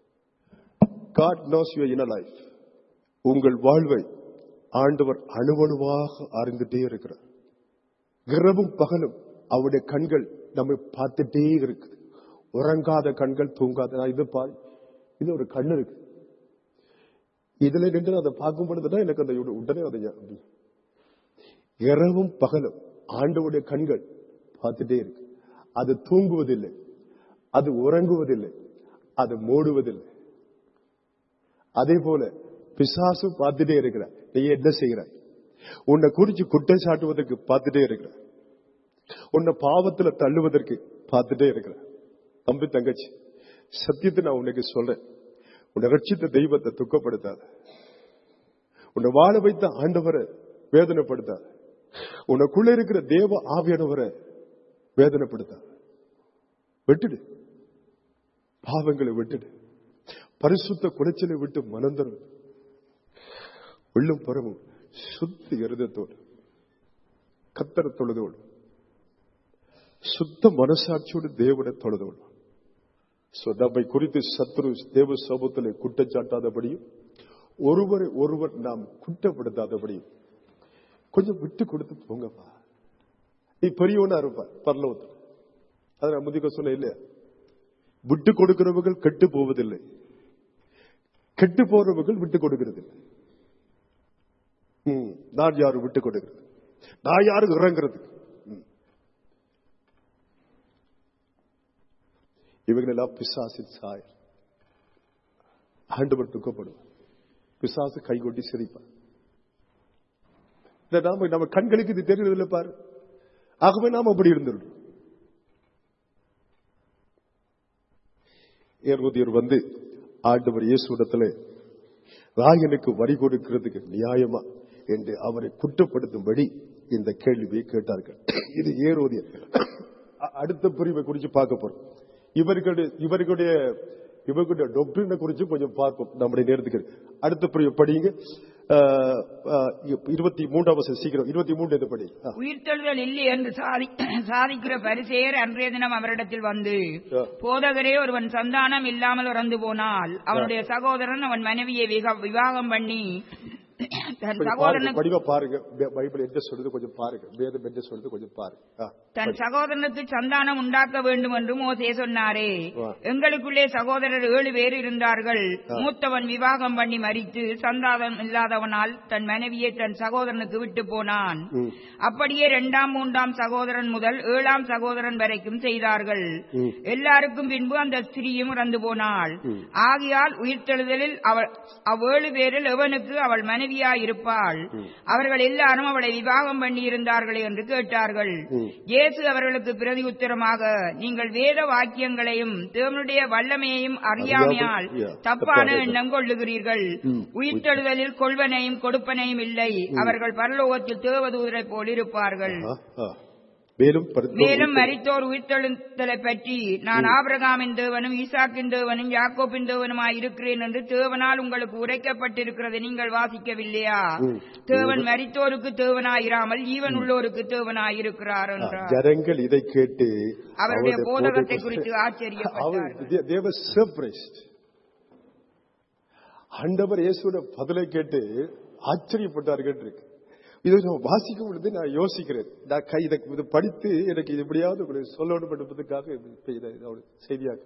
God knows you in life உங்கள் வாழ்வை ஆண்டவர் அணுவணுவாக அறிந்துட்டே இருக்கிறார் இரவும் பகலும் அவருடைய கண்கள் நம்மை பார்த்துட்டே இருக்கு உறங்காத கண்கள் தூங்காத நான் இது பாரு இது ஒரு கண் இருக்கு இதுல நின்று அதை பார்க்கும் பொழுதுதான் எனக்கு அந்த உடனே அதை அப்படி இரவும் பகலும் ஆண்டவுடைய கண்கள் பார்த்துட்டே இருக்கு அது தூங்குவதில்லை அது உறங்குவதில்லை அது மூடுவதில்லை அதே போல பிசாசு பார்த்துட்டே இருக்கிறார் நீ என்ன செய்கிறாய் உன்னை குறிச்சு குற்றம் சாட்டுவதற்கு பார்த்துட்டே இருக்கிறார் உன்னை பாவத்துல தள்ளுவதற்கு பார்த்துட்டே இருக்கிறார் தம்பி தங்கச்சி சத்தியத்தை நான் உனக்கு சொல்றேன் உன்னை ரட்சித்த தெய்வத்தை துக்கப்படுத்தாத உன்னை வாழ வைத்த ஆண்டவரை வேதனைப்படுத்தாத உனக்குள்ள இருக்கிற தேவ ஆவியானவரை வேதனைப்படுத்தாத விட்டுடு பாவங்களை விட்டுடு பரிசுத்த குடைச்சலை விட்டு மனந்தரும் உள்ளும் புறமும் சுத்த இருதத்தோடு கத்தர தொழுதோடு சுத்த மனசாட்சியோடு தேவனை தொழுதோடு So, நம்மை குறித்து சத்ரு தேவ சமூகத்தில் குற்றச்சாட்டாதபடியும் ஒருவரை ஒருவர் நாம் குற்றப்படுத்தாதபடியும் கொஞ்சம் விட்டு கொடுத்து போங்கப்பா நீ பெரியவனா இருப்ப பரலோகத்தில் அதை நான் முதிக்க சொன்ன இல்லையா விட்டு கொடுக்கிறவர்கள் கெட்டு போவதில்லை கெட்டு போறவர்கள் விட்டு கொடுக்கிறதில்லை ம், நான் யாரும் விட்டு கொடுக்கிறது நான் யாரும் இறங்குறது ம். இவங்களெல்லாம் பிசாசின் சாயல் ஆண்டவர் துக்கப்படுவார் பிசாசு கைகொட்டி சிரிப்பார் இதை நாம நம்ம கண்களுக்கு இது தெரியறதில்லை பாரு ஆகவே நாம் அப்படி இருந்துடும் ஏர்வதியர் வந்து ஆண்டவர் இயேசுடத்துல ராயனுக்கு வரி கொடுக்கிறதுக்கு நியாயமா என்று அவரை குற்றப்படுத்தும்படி இந்த கேள்வியை கேட்டார்கள் இது ஏரோதியர் அ- அடுத்த பிரிவை குறித்து பார்க்க போறோம் இவர்களுடைய இவர்களுடைய இவர்களுடைய டாக்டரினை குறித்து கொஞ்சம் பார்ப்போம் நம்முடைய நேரத்துக்கு அடுத்த பிரிவு படிங்க அஹ், அஹ், இருபத்தி மூன்றாம் வசனம் சீக்கிரம் இருபத்தி மூன்று இது படி ஆ. உயிர்த்தெழுதல் இல்லை என்று சாதி சாதிக்கிற பரிசேயர் அன்றைய தினம் அவரிடத்தில் வந்து ஆ. போதகரே ஒருவன் சந்தானம் இல்லாமல் இறந்து போனால் அவனுடைய சகோதரன் அவன் மனைவியை விக- விவாகம் பண்ணி தன் கொஞ்சம் பாருங்க, சகோதரனுக்கு படிவா பாருங்க பை- பைபிள் என்ன சொல்றது கொஞ்சம் பாருங்க வேதம் என்ன சொல்றது கொஞ்சம் பாருங்க ஆ, தன் படி. சகோதரனுக்கு சந்தானம் உண்டாக்க வேண்டும் என்று மோசே சொன்னாரே ஆ. எங்களுக்குள்ளே சகோதரர் ஏழு பேர் இருந்தார்கள் ஆ. மூத்தவன் விவாகம் பண்ணி மரித்து சந்தானம் இல்லாதவனால் தன் மனைவியை தன் சகோதரனுக்கு விட்டு போனான் ம். அப்படியே இரண்டாம் மூன்றாம் சகோதரன் முதல் ஏழாம் சகோதரன் வரைக்கும் செய்தார்கள் ம். எல்லாருக்கும் பின்பு அந்த ஸ்திரீயும் இறந்து போனாள் ம். ஆகையால் உயிர்த்தெழுதலில் அவள் அவ்வேழு பேரில் எவனுக்கு அவள் மனைவியாய் இருப்பாள் அவர்கள் எல்லாரும் அவளை விவாகம் பண்ணி இருந்தார்களே என்று கேட்டார்கள் ம். இயேசு அவர்களுக்கு பிரதி உத்தரமாக நீங்கள் வேத வாக்கியங்களையும் தேவனுடைய வல்லமையையும் அறியாமையால் அறியாமல், yeah, தப்பான தப்பான எண்ணம் கொள்ளுகிறீர்கள் ம். உயிர்த்தெழுதலில் கொள்வனையும் கொடுப்பனையும் இல்லை அவர்கள் பரலோகத்தில் தேவதூதரை போல் இருப்பார்கள் ஆ, ஆ. மேலும் பரிந்து- மேலும் மரித்தோர் உயிர்த்தெழுந்தலை பற்றி நான் ஆபிரகாமின் தேவனும் ஈசாக்கின் தேவனும் யாக்கோப்பின் தேவனுமாய் இருக்கிறேன் என்று தேவனால் உங்களுக்கு உரைக்கப்பட்டிருக்கிறது நீங்கள் வாசிக்கவில்லையா ம். தேவன் மரித்தோருக்கு தேவனாயிராமல் ஈவன் உள்ளோருக்கு தேவனாயிருக்கிறார் ஆ, என்றார் ஜனங்கள் இதை கேட்டு அவருடைய அவருடைய போதகத்தை போதகத்தை- குறித்து ஆச்சரியப்பட்டார்கள் அவர் they- they were surprised. ஆண்டவர் இயேசுவோட பதிலை கேட்டு ஆச்சரியப்பட்டார்கள் இருக்கு இதை நான் வாசிக்கும் பொழுது நான் யோசிக்கிறேன் நான் கை இதை இதை படித்து எனக்கு இது எப்படியாவது உங்களுக்கு சொல்லணும் என்பதற்காக இப்ப இதை இதோட செய்தியாக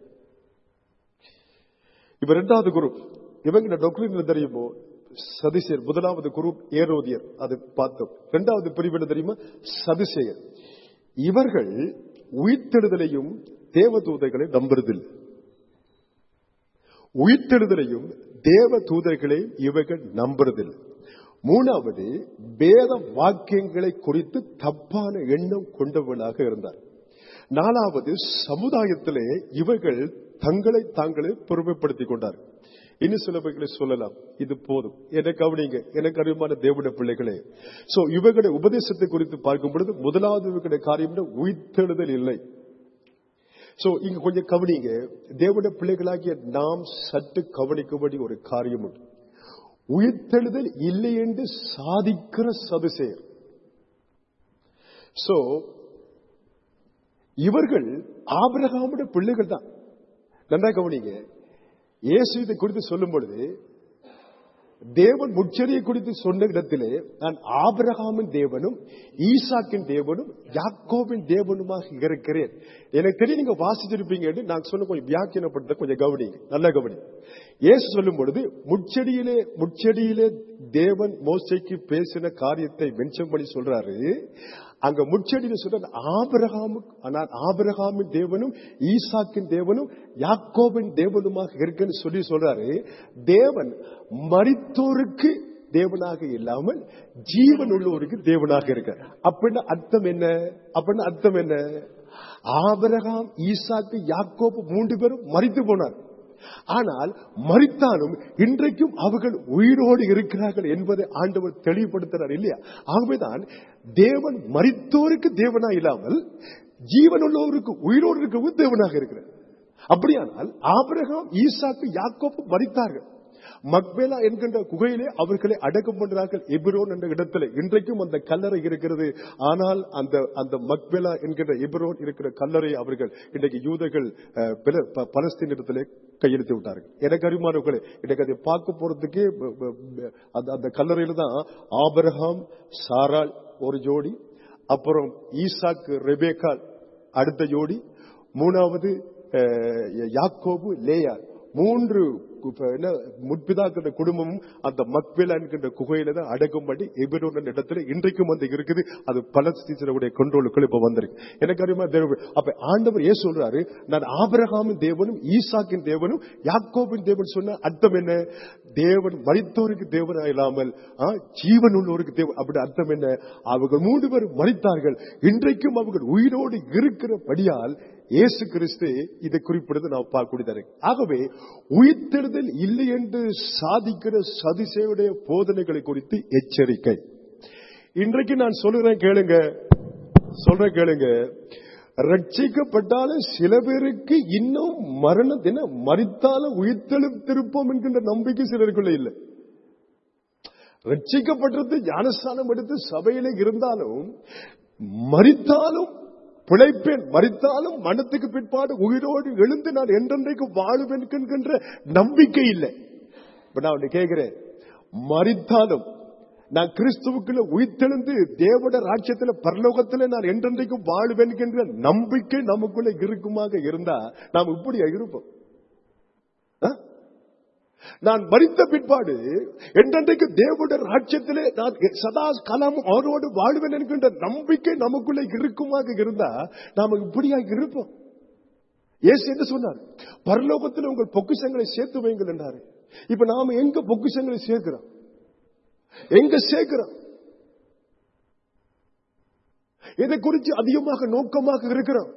இப்ப ரெண்டாவது குரூப் இவங்க டாக்டர் தெரியுமோ சதிசேர் முதலாவது குரூப் ஏரோதியர் அது பார்த்தோம் இரண்டாவது பிரிவு என்ன தெரியுமா சதிசேயர் இவர்கள் உயிர்த்தெழுதலையும் தேவதூதைகளை நம்புறதில்லை உயிர்த்தெழுதலையும் தேவ தூதர்களை இவர்கள் நம்புறதில்லை மூணாவது வேத வாக்கியங்களை குறித்து தப்பான எண்ணம் கொண்டவர்களாக இருந்தார் நாலாவது சமுதாயத்திலே இவர்கள் தங்களை தாங்களே பொறுமைப்படுத்திக் கொண்டார் இன்னும் சில பேர்களை சொல்லலாம் இது போதும் என்னை கவனிங்க எனக்கு அறிவுமான தேவனுடைய பிள்ளைகளே சோ இவர்களுடைய உபதேசத்தை குறித்து பார்க்கும் பொழுது முதலாவது இவர்களுடைய காரியம் உயிர்த்தெழுதல் இல்லை சோ இங்க கொஞ்சம் கவனிங்க தேவனுடைய பிள்ளைகளாகிய நாம் சற்று கவனிக்கும்படி ஒரு காரியம் உண்டு உயிர்த்தெழுதல் இல்லை என்று சாதிக்கிற சதுசேர் சோ இவர்கள் ஆபிரகாமுடைய பிள்ளைகள் தான் நன்றா கவனிங்க இயேசு இதை குறித்து சொல்லும் பொழுது தேவன் முச்சரியை குறித்து சொன்ன இடத்திலே நான் ஆபிரகாமின் தேவனும் ஈசாக்கின் தேவனும் யாக்கோபின் தேவனுமாக இருக்கிறேன் எனக்கு தெரியும் நீங்க வாசிச்சிருப்பீங்க நான் சொன்ன கொஞ்சம் வியாக்கியப்படுத்த கொஞ்சம் கவனிங்க நல்ல கவனி இயேசு சொல்லும் பொழுது முச்செடியிலே முச்செடியிலே தேவன் மோசைக்கு பேசின காரியத்தை மென்ஷன் பண்ணி சொல்றாரு அங்க முச்செடியில சொல்ற ஆபிரகாமு நான் ஆபிரகாமின் தேவனும் ஈசாக்கின் தேவனும் யாக்கோபின் தேவனுமாக இருக்குன்னு சொல்லி சொல்றாரு தேவன் மரித்தோருக்கு தேவனாக இல்லாமல் ஜீவன் உள்ளோருக்கு தேவனாக இருக்க அப்படின்னு அர்த்தம் என்ன அப்படின்னு அர்த்தம் என்ன ஆபிரகாம் ஈசாக்கு யாக்கோபு மூன்று பேரும் மறித்து போனார் ஆனால் மறித்தாலும் இன்றைக்கும் அவர்கள் உயிரோடு இருக்கிறார்கள் என்பதை ஆண்டவர் தெளிவுபடுத்துறார் இல்லையா ஆகவேதான் தேவன் மறித்தோருக்கு தேவனா இல்லாமல் ஜீவன் உள்ளவருக்கு உயிரோடு இருக்கவும் தேவனாக இருக்கிறார் அப்படியானால் ஆபிரகாம் ஈசாக்கு யாக்கோப்பு மறித்தார்கள் மக்பேலா என்கின்ற குகையிலே அவர்களை அடக்கம் பண்றார்கள் எபிரோன் என்ற இடத்துல இன்றைக்கும் அந்த கல்லறை இருக்கிறது ஆனால் அந்த அந்த மக்பேலா என்கின்ற எபிரோன் இருக்கிற கல்லறை அவர்கள் இன்றைக்கு யூதர்கள் அஹ், பில- ப- பலஸ்தீன் இடத்திலே கையெழுத்து விட்டார்கள் எனக்கு அறிமானவர்களே இன்றைக்கு அதை பார்க்க போறதுக்கே ப- ப- ப- அந்த அந்த கல்லறையில தான் ஆபிரகாம் சாராள் ஒரு ஜோடி அப்புறம் ஈசாக்கு ரெபேக்கால் அடுத்த ஜோடி மூணாவது அஹ், யாக்கோபு லேயா மூன்று கு- என்ன, முற்பிதாக்கின்ற குடும்பமும் அந்த மக்பேலா என்கின்ற குகையில தான் அடக்கும்படி எபிரோன் என்ற இடத்துல இன்றைக்கும் வந்து இருக்குது அது பலஸ்தீனருடைய கண்ட்ரோலுக்குள் இப்ப வந்திருக்கு எனக்கு அறியுமா தேவன் அப்ப ஆண்டவர் ஏன் சொல்றாரு நான் ஆபிரகாமின் தேவனும் ஈசாக்கின் தேவனும் யாக்கோபின் தேவன் சொன்ன அர்த்தம் என்ன தேவன் மரித்தோருக்கு தேவனா இல்லாமல் ஆ, ஜீவன் உள்ளோருக்கு தேவன் அப்படி அர்த்தம் என்ன அவர்கள் மூன்று பேர் மறித்தார்கள் இன்றைக்கும் அவர்கள் உயிரோடு இருக்கிறபடியால் இயேசு கிறிஸ்து இதை குறிப்பிடுறது நான் பார்க்கக்கூடியது ஆகவே உயிர்த்தெழுதல் இல்லை என்று சாதிக்கிற சதிசேயுடைய போதனைகளை குறித்து எச்சரிக்கை இன்றைக்கு நான் சொல்லுகிறேன் கேளுங்க சொல்றேன் கேளுங்க ரட்சிக்கப்பட்டாலும் சில பேருக்கு இன்னும் மரண தின மறித்தாலும் உயிர்த்தெழுத்திருப்போம் என்கின்ற நம்பிக்கை சிலருக்குள்ள இல்லை ரட்சிக்கப்பட்டது ஞானஸ்தானம் எடுத்து சபையில இருந்தாலும் மறித்தாலும் பிழைப்பேன் மறித்தாலும் மனத்துக்கு பிற்பாடு உயிரோடு எழுந்து நான் என்றென்றைக்கு வாழுவேன் என்கின்ற நம்பிக்கை இல்லை இப்ப நான் ஒண்ணு கேட்கிறேன் மறித்தாலும் நான் கிறிஸ்துவுக்குள்ள உயிர்த்தெழுந்து தேவட ராஜ்யத்துல பரலோகத்துல நான் என்றென்றைக்கும் வாழுவேன் என்கின்ற நம்பிக்கை நமக்குள்ள இருக்குமாக இருந்தா நாம் இப்படியா இருப்போம் ஆ? நான் மறித்த பிற்பாடு என்றென்றைக்கு தேவனுடைய ராஜ்யத்திலே நான் சதா காலமும் அவரோடு வாழ்வேன் என்கின்ற நம்பிக்கை நமக்குள்ள இருக்குமாக இருந்தா நாம இப்படியா இருப்போம் இயேசு என்ன சொன்னார் பரலோகத்தில் உங்கள் பொக்கிஷங்களை சேர்த்து வைங்கள் என்றாரு இப்ப நாம எங்க பொக்கிஷங்களை சேர்க்கிறோம் எங்க சேர்க்கிறோம் இதை குறித்து அதிகமாக நோக்கமாக இருக்கிறோம்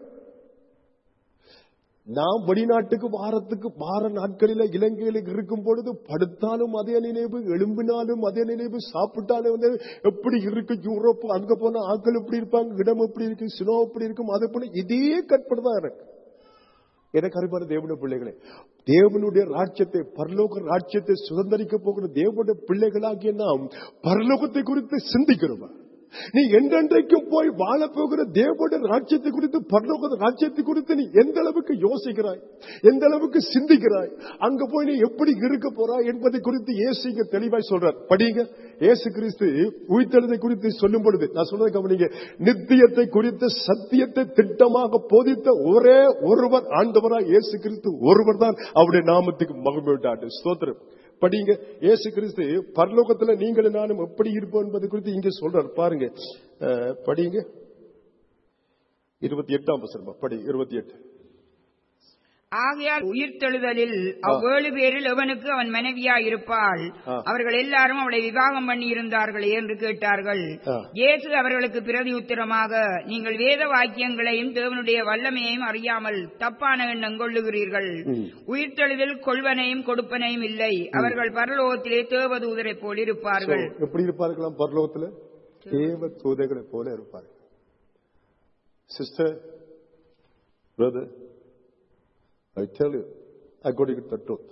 நாம் வெளிநாட்டுக்கு வாரத்துக்கு வார நாட்களில இலங்கையில இருக்கும் பொழுது படுத்தாலும் அதே நினைவு எழும்பினாலும் அதே நினைவு சாப்பிட்டாலும் வந்து எப்படி இருக்கு யூரோப் அங்க போனா ஆட்கள் எப்படி இருப்பாங்க இடம் எப்படி இருக்கு சினோ எப்படி இருக்கும் அது போல இதே கற்பனை எனக்கு எனக்கு அறிவான தேவனுடைய பிள்ளைகளே தேவனுடைய ராஜ்யத்தை பரலோக ராஜ்யத்தை சுதந்திரிக்க போகிற தேவனுடைய பிள்ளைகளாகிய நாம் பரலோகத்தை குறித்து சிந்திக்கிறோமா நீ என்றென்றைக்கும் போய் வாழ போகிற தேவனுடைய ராஜ்யத்தை குறித்து பரலோக ராஜ்யத்தை குறித்து நீ எந்த அளவுக்கு யோசிக்கிறாய் எந்த அளவுக்கு சிந்திக்கிறாய் அங்க போய் நீ எப்படி இருக்க போறாய் என்பதை குறித்து இயேசு இங்க தெளிவாய் சொல்றார் படிங்க இயேசு கிறிஸ்து உயிர்த்தெழுதை குறித்து சொல்லும் பொழுது நான் சொன்னதை கவனிங்க நித்தியத்தை குறித்த சத்தியத்தை திட்டமாக போதித்த ஒரே ஒருவர் ஆண்டவராய் இயேசு கிறிஸ்து ஒருவர் தான் அவருடைய நாமத்துக்கு மகிழ்ச்சி ஸ்தோத்திரம் படிங்க இயேசு கிறிஸ்து பரலோகத்துல நீங்களும் நானும் எப்படி இருப்போம் என்பது குறித்து இங்க சொல்றார் பாருங்க அஹ், படிங்க இருபத்தி எட்டாம் வசனம் படி இருபத்தி எட்டு ஆகையால் உயிர்த்தெழுதலில் அவ்வேழு பேரில் எவனுக்கு அவன் மனைவியா இருப்பாள் ஆ. அவர்கள் எல்லாரும் அவளை விவாகம் பண்ணி இருந்தார்களே என்று கேட்டார்கள் ஆ. இயேசு அவர்களுக்கு பிரதி உத்தரமாக நீங்கள் வேத வாக்கியங்களையும் தேவனுடைய வல்லமையையும் அறியாமல் தப்பான எண்ணம் கொள்ளுகிறீர்கள் ம். உயிர்த்தெழுதல் கொள்வனையும் கொடுப்பனையும் இல்லை அவர்கள் பரலோகத்திலே தேவதூதரைப் போல் இருப்பார்கள் So, எப்படி இருப்பார்களாம் பரலோகத்துல தேவ தூதைகளை போல இருப்பார்கள் sister brother I tell you according to truth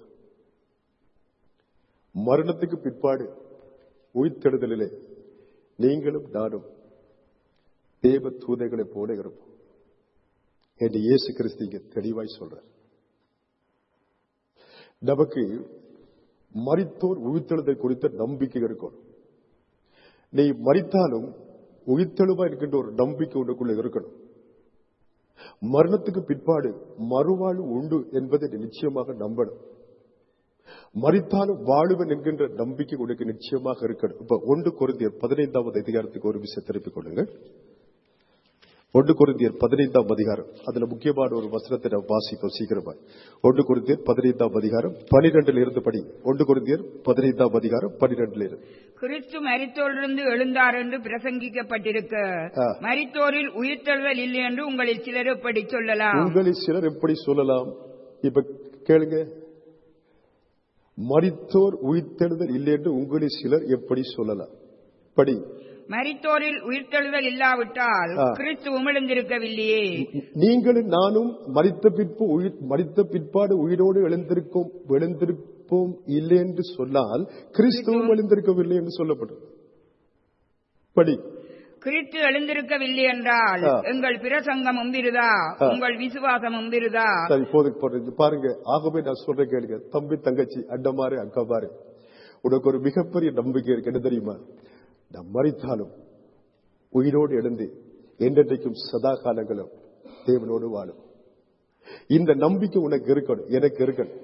மரணத்துக்கு பிற்பாடு உயிர்த்தெழுதலிலே நீங்களும் நானும் தேவ தூதைகளை போல இருப்போம் என்று இயேசு கிறிஸ்து இங்க தெளிவாய் சொல்றார் நமக்கு மரித்தோர் உயிர்த்தெழுதல் குறித்த நம்பிக்கை இருக்கணும் நீ மரித்தாலும் உயிர்த்தெழுவா இருக்கின்ற ஒரு நம்பிக்கை உனக்குள்ள இருக்கணும் மரணத்துக்கு பிற்பாடு மறுவாழ்வு உண்டு என்பதை நீ நிச்சயமாக நம்பணும் மரித்தாலும் வாழுவன் என்கின்ற நம்பிக்கை உனக்கு நிச்சயமாக இருக்கணும் இப்ப ஒன்று குருந்தியர் பதினைந்தாவது அதிகாரத்துக்கு ஒரு விஷயம் திருப்பிக் கொள்ளுங்க ஒன்று குருந்தியர் பதினைந்தாம் அதிகாரம் அதுல முக்கியமான ஒரு வசனத்தை நாம் வாசிப்போம் சீக்கிரமா ஒன்று குருந்தியர் பதினைந்தாம் அதிகாரம் பனிரெண்டுல இருந்து படி ஒன்று குருந்தியர் பதினைந்தாம் அதிகாரம் பனிரெண்டுல இருந்து கிறிஸ்து மரித்தோரிலிருந்து எழுந்தார் என்று பிரசங்கிக்கப்பட்டிருக்க ஆ. மரித்தோரில் உயிர்த்தெழுதல் இல்லை என்று உங்களில் சிலர் எப்படி சொல்லலாம் உங்களில் சிலர் எப்படி சொல்லலாம் இப்ப கேளுங்க மரித்தோர் உயிர்த்தெழுதல் இல்லை என்று உங்களில் சிலர் எப்படி சொல்லலாம் படி மரித்தோரில் உயிர்த்தெழுதல் இல்லாவிட்டால் ஆ. கிறிஸ்து உமிழ்ந்திருக்கவில்லையே நீங்களும் நானும் மரித்த பிற்பு உயிர் மரித்த பிற்பாடு உயிரோடு எழுந்திருக்கும் எழுந்திருப்போம் இல்லை என்று சொன்னால் கிறிஸ்துவும் எழுந்திருக்கவில்லை என்று சொல்லப்படும் படி கிறிஸ்து எழுந்திருக்கவில்லை என்றால் ஆ. எங்கள் பிரசங்கமும் விருதா ஆ. உங்கள் விசுவாசமும் விருதா சரி போதும் போடுறது பாருங்க ஆகவே நான் சொல்றேன் கேளுங்க தம்பி தங்கச்சி அண்டமாரு அக்கமாரு உனக்கு ஒரு மிகப்பெரிய நம்பிக்கை இருக்கு என்ன தெரியுமா நான் மறித்தாலும் உயிரோடு எழுந்து என்றென்றைக்கும் சதா காலங்களும் தேவனோடு வாழும் இந்த நம்பிக்கை உனக்கு இருக்கணும் எனக்கு இருக்கணும்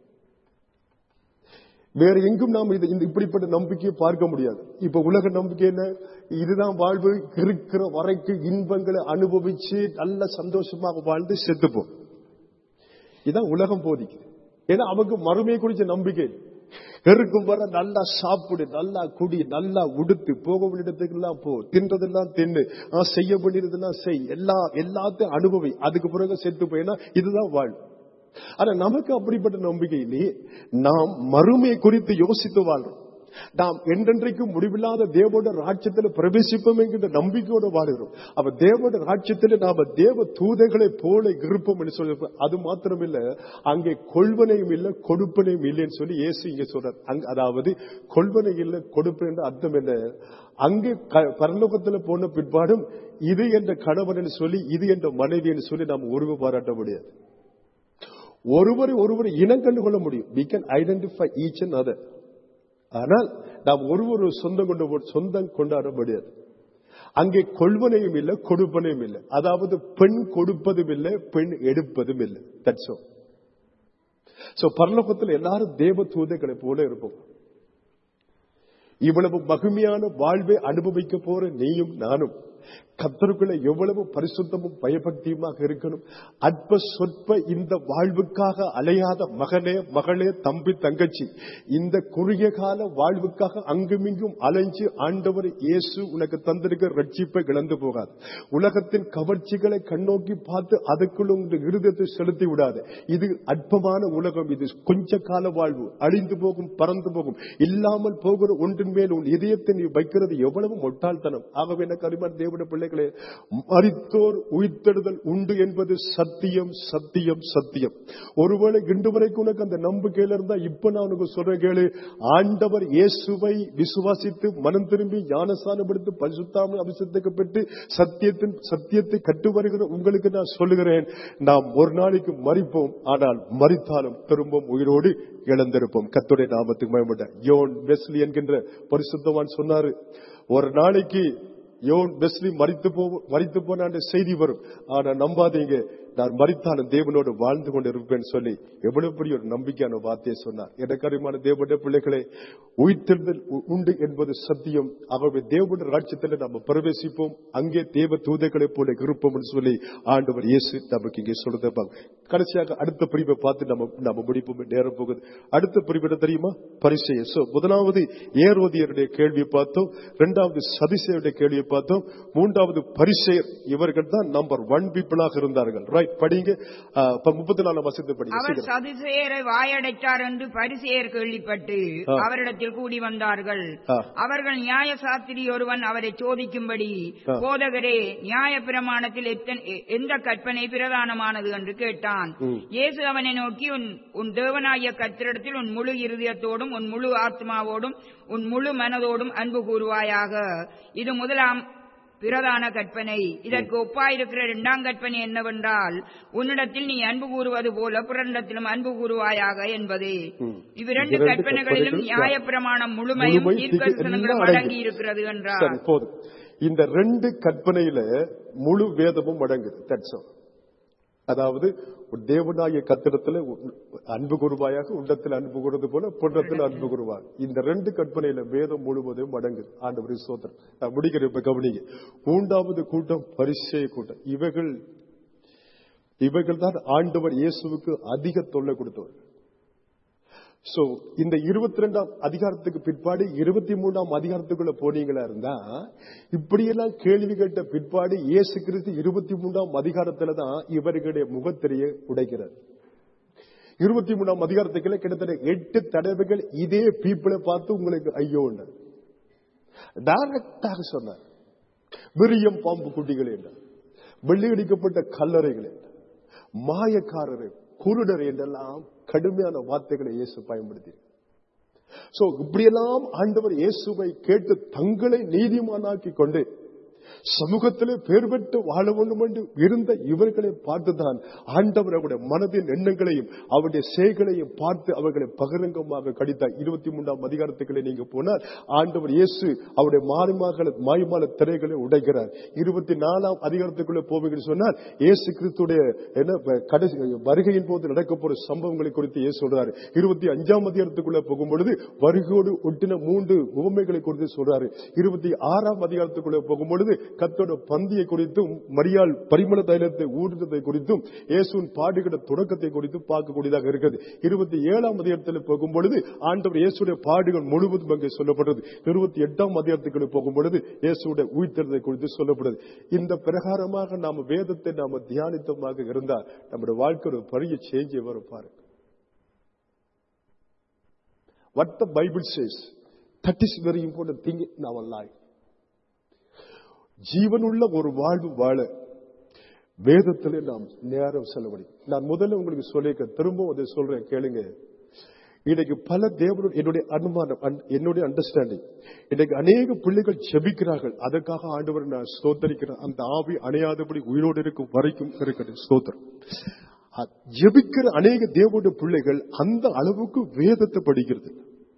வேற எங்கும் நாம் இது இந்த இப்படிப்பட்ட நம்பிக்கையை பார்க்க முடியாது இப்ப உலக நம்பிக்கை என்ன இதுதான் வாழ்வு இருக்கிற வரைக்கும் இன்பங்களை அனுபவிச்சு நல்ல சந்தோஷமாக வாழ்ந்து செத்துப்போம் இதான் உலகம் போதிக்குது ஏன்னா அவங்க மறுமையை குறிச்ச நம்பிக்கை இல்லை. இருக்கும் வர நல்லா சாப்பிடு நல்லா குடி நல்லா உடுத்து போக வேண்டிய இடத்துக்கெல்லாம் போ தின்றதெல்லாம் தின்னு ஆ, செய்ய வேண்டியதெல்லாம் செய் எல்லா எல்லாத்தையும் அனுபவி அதுக்கு பிறகு செத்து போயினா இதுதான் வாழ் ஆனா நமக்கு அப்படிப்பட்ட நம்பிக்கை இல்லையே நாம் மறுமையை குறித்து யோசித்து வாழ்றோம் நாம் என்றென்றைக்கும் முடிவில்லாத தேவோட ராஜ்யத்தில் பிரவேசிப்போம் என்கின்ற நம்பிக்கையோடு வாழுகிறோம் அவ தேவோட ராஜ்யத்தில் நாம தேவ தூதைகளை போல இருப்போம் என்று சொல்லி அது மாத்திரமில்ல அங்கே கொள்வனையும் இல்லை கொடுப்பனையும் இல்லைன்னு சொல்லி இயேசு இங்க சொல்றார் அங்க அதாவது கொள்வனை இல்லை கொடுப்பனை என்ற அர்த்தம் என்ன அங்கே க- பரலோகத்துல போன பிற்பாடும் இது என்ற கணவன் என்று சொல்லி இது என்ற மனைவி என்று சொல்லி நாம் உருவ பாராட்ட முடியாது ஒருவரை ஒருவர் இனம் கண்டு கொள்ள முடியும் we can identify each and other ஆனால் நாம் ஒருவர் ஒரு சொந்தம் கொண்டு சொந்தம் கொண்டாட முடியாது அங்கே கொள்வனையும் இல்லை கொடுப்பனையும் இல்லை அதாவது பெண் கொடுப்பதும் இல்லை பெண் எடுப்பதும் இல்லை தட்ஸ் all சோ பரலோகத்தில் எல்லாரும் தேவ தூதைகளை போல இருப்போம் இவ்வளவு மகிமையான வாழ்வை அனுபவிக்க போற நீயும் நானும் கத்தருக்குள்ள எவ்வளவு பரிசுத்தமும் பயபக்தியுமாக இருக்கணும் அற்ப சொற்ப இந்த வாழ்வுக்காக அலையாத மகனே மகளே தம்பி தங்கச்சி இந்த குறுகிய கால வாழ்வுக்காக அங்குமிங்கும் அலைஞ்சு ஆண்டவர் இயேசு உனக்கு தந்திருக்க ரட்சிப்பை இழந்து போகாது உலகத்தின் கவர்ச்சிகளை கண்ணோக்கி பார்த்து அதுக்குள்ள உங்கள் இருதயத்தை செலுத்தி விடாது இது அற்பமான உலகம் இது கொஞ்ச கால வாழ்வு அழிந்து போகும் பறந்து போகும் இல்லாமல் போகிற ஒன்றின் மேல் உன் இதயத்தை நீ வைக்கிறது எவ்வளவு முட்டாள்தனம் ஆகவே எனக்கு அருமையான தேவ தேவனுடைய பிள்ளைகளே மரித்தோர் உயிர்த்தெழுதல் உண்டு என்பது சத்தியம் சத்தியம் சத்தியம் ஒருவேளை இன்று வரைக்கும் உனக்கு அந்த நம்பிக்கையில இருந்தா இப்ப நான் உனக்கு சொல்றேன் கேளு ஆண்டவர் இயேசுவை விசுவாசித்து மனம் திரும்பி ஞானஸ்தானப்படுத்தி பரிசுத்தாம அபிஷேகத்துக்கு பெற்று சத்தியத்தின் சத்தியத்தை கட்டு வருகிற உங்களுக்கு நான் சொல்லுகிறேன் நாம் ஒரு நாளைக்கு மறிப்போம் ஆனால் மறித்தாலும் திரும்பவும் உயிரோடு இழந்திருப்போம் கத்துடைய நாமத்துக்கு பயப்பட்ட யோன் வெஸ்லி என்கின்ற பரிசுத்தவான் சொன்னாரு ஒரு நாளைக்கு யோன் வெஸ்லி மறித்து போ மறித்து போன செய்தி வரும் ஆனா நம்பாதீங்க நான் மறித்தாலும் தேவனோடு வாழ்ந்து கொண்டு இருப்பேன் சொல்லி எவ்வளவு பெரிய ஒரு நம்பிக்கையான வார்த்தையை சொன்னார் எனக்கு அறிமான தேவனுடைய பிள்ளைகளே உயிர்த்தெழுதல் உ- உண்டு என்பது சத்தியம் அவருடைய தேவனுடைய ராட்சியத்தில் நம்ம பிரவேசிப்போம் அங்கே தேவ தூதைகளை போல இருப்போம் சொல்லி ஆண்டவர் இயேசு நமக்கு இங்கே சொல்றத கடைசியாக அடுத்த பிரிவை பார்த்து நம்ம நம்ம முடிப்போம் நேரம் போகுது அடுத்த பிரிவு என்ன தெரியுமா பரிசெய சோ முதலாவது ஏரோதியருடைய கேள்வியை பார்த்தோம் இரண்டாவது சதிசேயுடைய கேள்வியை பார்த்தோம் மூன்றாவது பரிசெயர் இவர்கள் தான் நம்பர் ஒன் பீப்புளாக இருந்தார்கள் ரைட் படிங்க முப்பத்தி நாலாம் வசதி படிங்க அவர் சீக்கிரம். சதுசேயரை வாயடைத்தார் என்று பரிசேயர் கேள்விப்பட்டு ஆ. அவரிடத்தில் கூடி வந்தார்கள் ஆ. அவர்கள் நியாய சாஸ்திரி ஒருவன் அவரை சோதிக்கும்படி ஆ. போதகரே நியாய பிரமாணத்தில் எத்தன்- எ- எந்த கற்பனை பிரதானமானது என்று கேட்டான் ம். இயேசு அவனை நோக்கி உன் உன் தேவனாகிய கத்திரிடத்தில் உன் முழு இருதயத்தோடும் உன் முழு ஆத்மாவோடும் உன் முழு மனதோடும் அன்பு கூறுவாயாக இது முதலாம் பிரதான கற்பனை இதற்கு ஒப்பாயிருக்கிற இரண்டாம் கற்பனை என்னவென்றால் உன்னிடத்தில் நீ அன்பு கூறுவது போல புறனிடத்திலும் அன்பு கூறுவாயாக என்பதே ம். இவ்விரண்டு இரண்டு கற்பனைகளிலும் கற்பனைகள் நியாயப்பிரமாணம் முழுமையும் முழுமை, தீர்க்கதரிசனங்களும் எல்லாம் அடங்கி இருக்கிறது என்றார் சரி போதும் இந்த ரெண்டு கற்பனையில முழு வேதமும் அடங்குது தட்ஸ் all. அதாவது உன் தேவனாகிய கத்திரத்துல உன் அன்பு குருவாயாக உள்ளத்தில் அன்பு கூறுவது போல புண்ணத்தில் அன்பு குருவார் இந்த ரெண்டு கற்பனையில வேதம் முழுவதும் அடங்குது ஆண்டவர் சோதரம் நான் முடிக்கிறேன் இப்ப கவனிங்க மூன்றாவது கூட்டம் பரிசய கூட்டம் இவைகள் இவைகள் தான் ஆண்டவர் இயேசுவுக்கு அதிக தொல்லை கொடுத்தவர்கள் சோ இந்த இருபத்தி ரெண்டாம் அதிகாரத்துக்கு பிற்பாடு இருபத்தி மூணாம் அதிகாரத்துக்குள்ள போனீங்களா இருந்தா இப்படியெல்லாம் கேள்வி கேட்ட பிற்பாடு இயேசு கிறிஸ்து இருபத்தி மூணாம் அதிகாரத்துல தான் இவர்களுடைய முகத்திரையை உடைக்கிறார் இருபத்தி மூணாம் அதிகாரத்துக்குள்ள கிட்டத்தட்ட எட்டு தடவைகள் இதே பீப்புளை பார்த்து உங்களுக்கு ஐயோ டைரக்டாக சொன்னார் விரியம் பாம்பு குட்டிகள் என்றார் வெள்ளையடிக்கப்பட்ட கல்லறைகள் என்றார் மாயக்காரரை குருடர் என்றெல்லாம் கடுமையான வார்த்தைகளை இயேசு பயன்படுத்தி சோ இப்படியெல்லாம் ஆண்டவர் இயேசுவை கேட்டு தங்களை நீதிமானாக்கி கொண்டு சமூகத்திலே பேர் பெற்று வாழ வேண்டும் என்று இருந்த இவர்களை பார்த்துதான் ஆண்டவர் அவருடைய மனதின் எண்ணங்களையும் அவருடைய செயல்களையும் பார்த்து அவர்களை பகிரங்கமாக கடித்தார் இருபத்தி மூன்றாம் அதிகாரத்துக்களை நீங்க போனால் ஆண்டவர் இயேசு அவருடைய மாறுமாக மாயமான திரைகளை உடைக்கிறார் இருபத்தி நாலாம் அதிகாரத்துக்குள்ள போவீங்கன்னு சொன்னால் இயேசு கிறிஸ்துடைய என்ன ப- கடைசி வருகையின் போது நடக்க போற சம்பவங்களை குறித்து இயேசு சொல்றாரு இருபத்தி அஞ்சாம் அதிகாரத்துக்குள்ள போகும் பொழுது வருகையோடு ஒட்டின மூன்று உவமைகளை குறித்து சொல்றாரு இருபத்தி ஆறாம் அதிகாரத்துக்குள்ள போகும் பொழுது கத்தோட பந்தியை குறித்தும் மரியாள் பரிமள தைலத்தை ஊடுறதை குறித்தும் இயேசுவின் பாடுகிற தொடக்கத்தை குறித்தும் பார்க்கக்கூடியதாக இருக்கிறது இருபத்தி ஏழாம் அதிகாரத்தில் போகும் பொழுது ஆண்டவர் இயேசுடைய பாடுகள் முழுவதும் அங்கே சொல்லப்படுறது இருபத்தி எட்டாம் அதிகாரத்துக்குள்ள போகும் பொழுது இயேசுடைய உயிர்த்தெழுதை குறித்து சொல்லப்படுது இந்த பிரகாரமாக நாம வேதத்தை நாம தியானித்தமாக இருந்தால் நம்முடைய வாழ்க்கை ஒரு பெரிய சேஞ்சை வரும் பாருங்க What the Bible says, that is very important thing in our life. ஜீவனுள்ள ஒரு வாழ்வு வாழ வேதத்திலே நாம் நேரம் செலவழி நான் முதல்ல உங்களுக்கு சொல்லியிருக்க திரும்பவும் அதை சொல்றேன் கேளுங்க இன்னைக்கு பல தேவனுடைய என்னுடைய அனுமானம் அன்- என்னுடைய அண்டர்ஸ்டாண்டிங் இன்னைக்கு அநேக பிள்ளைகள் ஜெபிக்கிறார்கள் அதற்காக ஆண்டவர் நான் ஸ்தோத்தரிக்கிறேன் அந்த ஆவி அணையாதபடி உயிரோடு இருக்கும் வரைக்கும் இருக்கிறது ஸ்தோத்திரம் அ- ஜெபிக்கிற அநேக தேவனுடைய பிள்ளைகள் அந்த அளவுக்கு வேதத்தை படிக்கிறது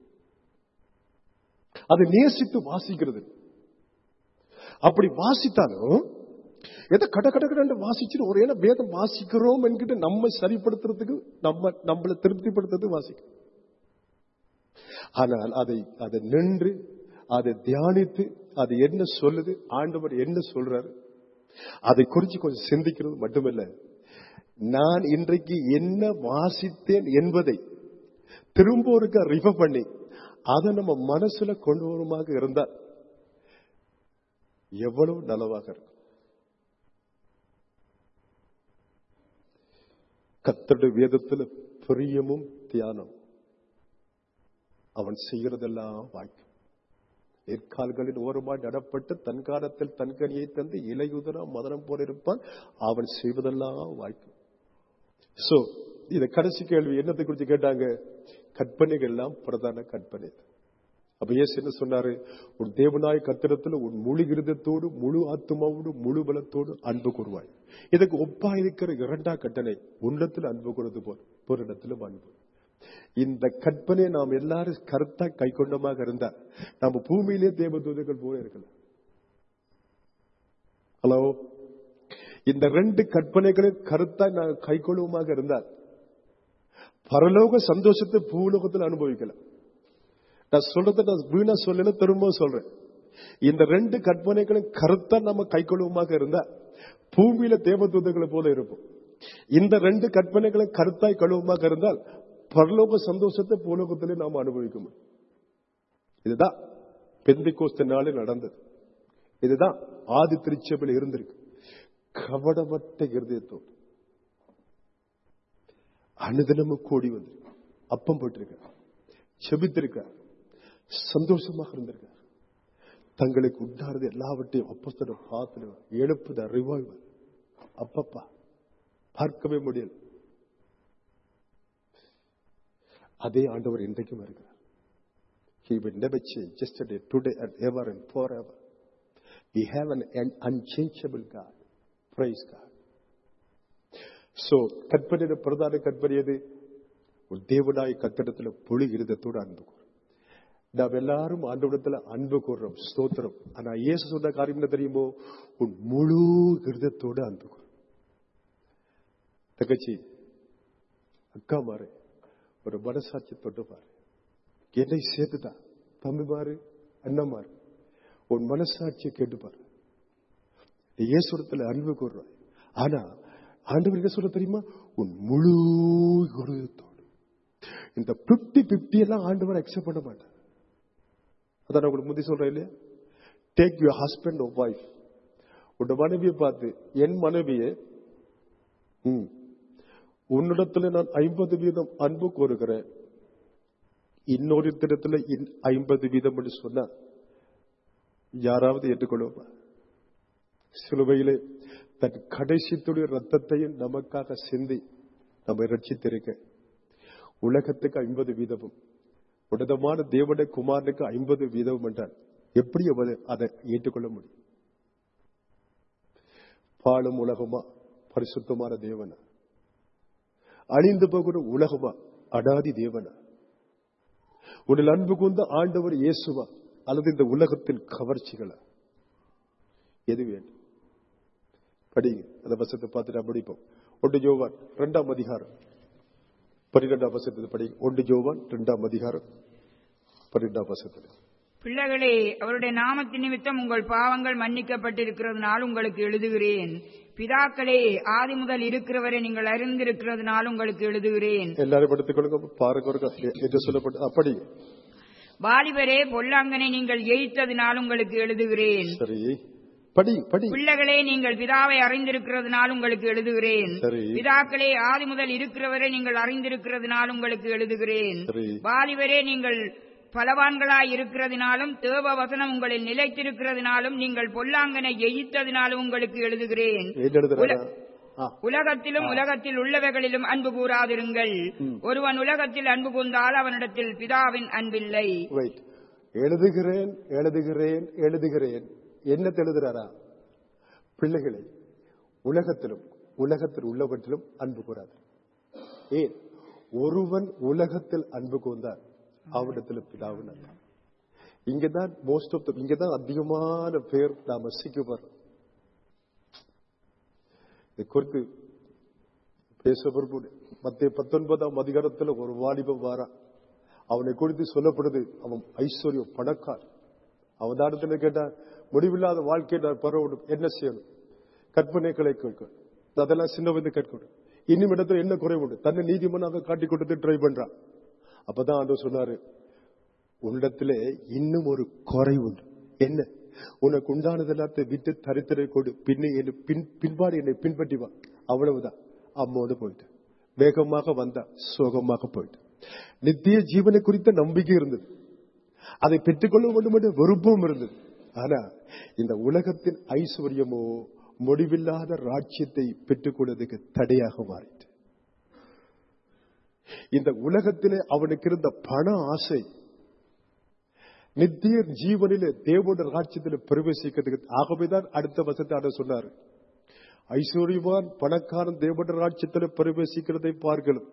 அதை நேசித்து வாசிக்கிறது அப்படி வாசித்தாலும் எதை கட கட கடன்னு வாசிச்சுட்டு ஒரு ஏன்னா வேதம் வாசிக்கிறோம் என்கிட்ட நம்ம சரிப்படுத்துறதுக்கு நம்ம நம்மளை திருப்திப்படுத்துறதுக்கு வாசிக்கிறோம் ஆனால் அதை அதை நின்று அதை தியானித்து அது என்ன சொல்லுது ஆண்டவர் என்ன சொல்றாரு அதை குறித்து கொஞ்சம் சிந்திக்கிறது மட்டுமல்ல நான் இன்றைக்கு என்ன வாசித்தேன் என்பதை திரும்ப ஒருக்க ரிஃபர் பண்ணி அதை நம்ம மனசுல கொண்டு வருமாக இருந்தால் எவ்வளவு நலவாக இருக்கும் கத்தருடைய வேதத்துல பிரியமும் தியானம் அவன் செய்யறதெல்லாம் வாய்க்கும் எற்கால்களின் ஓரமாய் நடப்பட்டு தன் காலத்தில் தன் கனியை தந்து இலையுதனா மதனம் போல இருப்பான் அவன் செய்வதெல்லாம் வாய்க்கும் சோ இத கடைசி கேள்வி என்னத்தை குறித்து கேட்டாங்க கற்பனைகள் எல்லாம் பிரதான கற்பனை அப்ப இயேசு என்ன சொன்னாரு உன் தேவனாய் கத்திரத்துல உன் முழு இருதத்தோடு முழு ஆத்மாவோடு முழு பலத்தோடு அன்பு கூறுவாய் இதுக்கு ஒப்பா இருக்கிற இரண்டா கட்டளை உன்னத்தில் அன்பு கூறுவது போல் ஒரு இடத்திலும் அன்பு இந்த கற்பனை நாம் எல்லாரும் கருத்தா கை கொண்டமாக இருந்தா நம்ம பூமியிலே தேவதூதர்கள் போல இருக்கலாம் ஹலோ இந்த ரெண்டு கற்பனைகளை கருத்தா நான் கை கொள்ளுவமாக இருந்தால் பரலோக சந்தோஷத்தை பூலோகத்தில் அனுபவிக்கலாம் நான் சொல்றதை நான் வீணா சொல்லல திரும்ப சொல்றேன் இந்த ரெண்டு கற்பனைகளும் கருத்தா நம்ம கை கொள்ளுவமாக இருந்தா பூமியில தேவதூதர்களை போல இருப்போம் இந்த ரெண்டு கற்பனைகளும் கருத்தாய் கழுவமாக இருந்தால் பரலோக சந்தோஷத்தை பூலோகத்திலே நாம் அனுபவிக்க முடியும் இதுதான் பெந்தைக்கோஸ்த நாளில் நடந்தது இதுதான் ஆதி திருச்சபையில் இருந்திருக்கு கவடமற்ற இருதயத்தோடு அனுதினமும் கூடி வந்து அப்பம் போட்டிருக்கார் செபித்திருக்கார் சந்தோஷமாக இருந்திருக்கார் தங்களுக்கு உண்டானது எல்லாவற்றையும் அப்பஸ்தன பார்த்து எழுப்புத ரிவால்வர் அப்பப்பா பார்க்கவே முடியல அதே ஆண்டவர் இன்றைக்கும் இருக்கிறார் He will never change yesterday, today and ever and forever. We have an, an unchangeable God. Praise God. So, கற்பனையில பிரதான கற்பனை எது ஒரு தேவனாய் கத்திடத்துல பொழு இருதத்தோடு அன்பு கூறும் நாம் எல்லாரும் ஆண்டவிடத்துல அன்பு கூறுறோம் ஸ்தோத்திரம் ஆனா இயேசு சொன்ன காரியம் என்ன தெரியுமோ உன் முழு இருதத்தோடு அன்பு கூறும் தங்கச்சி அக்கா மாறு ஒரு மனசாட்சி தொட்டு பாரு என்னை சேர்த்துதான் தம்பி மாறு அண்ணன் மாறு உன் மனசாட்சியை கேட்டு பாரு நீ இயேசுரத்துல அன்பு கூறுறாய் ஆனா ஆண்டவர் என்ன சொல்ல தெரியுமா உன் முழு இருதயத்தோடு இந்த பிப்டி பிப்டி எல்லாம் ஆண்டவர் அக்செப்ட் பண்ண மாட்டார் அதான் நான் உங்களுக்கு முந்தி சொல்றேன் இல்லையா take your husband of wife உன் மனைவியை பார்த்து என் மனைவியை ம், உன்னிடத்துல நான் ஐம்பது வீதம் அன்பு கோருகிறேன் இன்னொரு இடத்துல ஐம்பது வீதம் என்று சொன்னா யாராவது ஏற்றுக்கொள்ளுமா சிலுவையிலே தன் கடைசித்துடைய ரத்தத்தையும் நமக்காக சிந்தி நம்மை ரட்சித்திருக்க உலகத்துக்கு ஐம்பது வீதமும் உன்னதமான தேவனுடைய குமாரனுக்கு ஐம்பது வீதம் என்றால் எப்படி அவர் அதை ஏற்றுக்கொள்ள முடியும் பாலும் உலகமா பரிசுத்தமான தேவனா அழிந்து போகிற உலகமா அடாதி தேவனா உன்னில் அன்பு கூர்ந்த ஆண்டவர் இயேசுவா அல்லது இந்த உலகத்தின் கவர்ச்சிகளா எது வேண்டும் படிங்க அந்த வசத்தை பார்த்துட்டு நான் படிப்போம் ஒன்று ஜோவான் இரண்டாம் அதிகாரம் பன்னிரெண்டாம் வசத்தை படிங்க ஒன்று ஜோவான் இரண்டாம் அதிகாரம் பன்னிரெண்டாம் வசத்தில் பிள்ளைகளே அவருடைய நாமத்தின் நிமித்தம் உங்கள் பாவங்கள் மன்னிக்கப்பட்டிருக்கிறதுனால் உங்களுக்கு எழுதுகிறேன் பிதாக்களே ஆதி முதல் இருக்கிறவரை நீங்கள் அறிந்திருக்கிறதுனால் உங்களுக்கு எழுதுகிறேன் எல்லாரும் படுத்துக்கொள்ளுங்க பாருங்க ஒருக்கா. எ- என்று சொல்லப்பட்டு அப்படி வாலிபரே பொல்லாங்கனை நீங்கள் ஜெயித்ததினால் உங்களுக்கு எழுதுகிறேன் சரி படி படி பிள்ளைகளே நீங்கள் பிதாவை அறிந்திருக்கிறதுனால் உங்களுக்கு எழுதுகிறேன் சரி. பிதாக்களே ஆதி முதல் இருக்கிறவரை நீங்கள் அறிந்திருக்கிறதுனால் உங்களுக்கு எழுதுகிறேன் சரி. வாலிபரே நீங்கள் பலவான்களாய் இருக்கிறதினாலும் தேவ வசனம் உங்களில் நிலைத்திருக்கிறதினாலும் நீங்கள் பொல்லாங்கனை ஜெயித்ததினாலும் உங்களுக்கு எழுதுகிறேன் என்ன எழுதுறாரா ஆ, உலகத்திலும் உலகத்தில் உள்ளவைகளிலும் அன்பு கூறாதிருங்கள் ஒருவன் உலகத்தில் அன்பு கூர்ந்தால் அவனிடத்தில் பிதாவின் அன்பில்லை wait. எழுதுகிறேன் எழுதுகிறேன் எழுதுகிறேன் என்ன எழுதுறாரா பிள்ளைகளை உலகத்திலும் உலகத்தில் உள்ளவற்றிலும் அன்பு கூறாது ஏன் ஒருவன் உலகத்தில் அன்பு கூர்ந்தார் அவனிடத்தில் பிதாவின் அன்பு இங்கதான் மோஸ்ட் ஆஃப் இங்கதான் அதிகமான பேர் நாம சிக்கப்படுறோம் இது குறித்து பேச விரும்புது மத்திய பத்தொன்பதாம் அதிகாரத்துல ஒரு வாலிபம் வாரான் அவனை குறித்து சொல்லப்படுது அவன் ஐஸ்வர்யம் பணக்கார் அவன் தானத்துல கேட்டான் முடிவில்லாத வாழ்க்கை நான் பரவணும் என்ன செய்யணும் கற்பனைகளை கேட்கணும் அதெல்லாம் சின்ன வந்து கேட்கணும் இன்னும் இடத்துல என்ன குறை உண்டு தன்னை நீதிமன்னாக காட்டி கொடுத்து ட்ரை பண்றான் அப்பதான் ஆண்டவர் சொன்னாரு உன்னிடத்திலே இன்னும் ஒரு குறை உண்டு என்ன உனக்கு உண்டானது எல்லாத்தையும் விட்டு தரித்திரை கொடு பின்னே என்னை பின் பின்பாடு என்னை பின்பற்றி வா அவ்வளவுதான் அம்மோடு போயிட்டு வேகமாக வந்தா சோகமாக போயிட்டு நித்திய ஜீவனை குறித்த நம்பிக்கை இருந்தது அதை பெற்றுக்கொள்ள வேண்டும் என்ற விருப்பம் இருந்தது ஆனா இந்த உலகத்தின் ஐஸ்வர்யமோ முடிவில்லாத ராஜ்யத்தை பெற்றுக்கொள்வதற்கு தடையாக மாறிட்டு இந்த உலகத்திலே அவனுக்கு இருந்த பண ஆசை நித்திய ஜீவனிலே தேவோட ராஜ்யத்தில் பிரவேசிக்கிறதுக்கு ஆகவேதான் அடுத்த வசத்தை ஆட சொன்னார் ஐஸ்வர்யவான் பணக்காரன் தேவோட ராஜ்யத்தில் பிரவேசிக்கிறதை பார்க்கணும்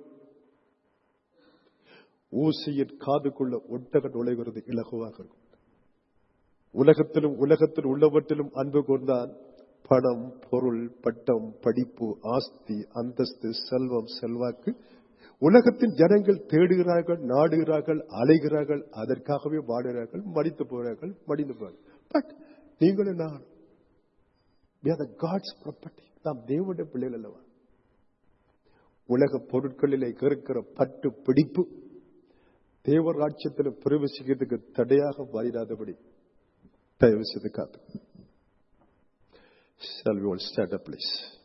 ஊசியின் காதுக்குள்ள ஒட்டக நுழைகிறது இலகுவாக இருக்கும் உலகத்திலும் உலகத்தில் உள்ளவற்றிலும் அன்பு கொண்டான் பணம் பொருள் பட்டம் படிப்பு ஆஸ்தி அந்தஸ்து செல்வம் செல்வாக்கு உலகத்தின் ஜனங்கள் தேடுகிறார்கள் நாடுகிறார்கள் அலைகிறார்கள் அதற்காகவே வாடுகிறார்கள் மடித்து போகிறார்கள் மடிந்து போகிறார்கள் பட் நீங்களும் நான் காட்ஸ் ப்ராப்பர்ட்டி நாம் தேவனுடைய பிள்ளைகள் அல்லவா உலக பொருட்களிலே இருக்கிற பட்டு பிடிப்பு தேவராட்சியத்தில் பிரவேசிக்கிறதுக்கு தடையாக மாறிடாதபடி தயவு செய்து காத்து Shall we all stand up, please?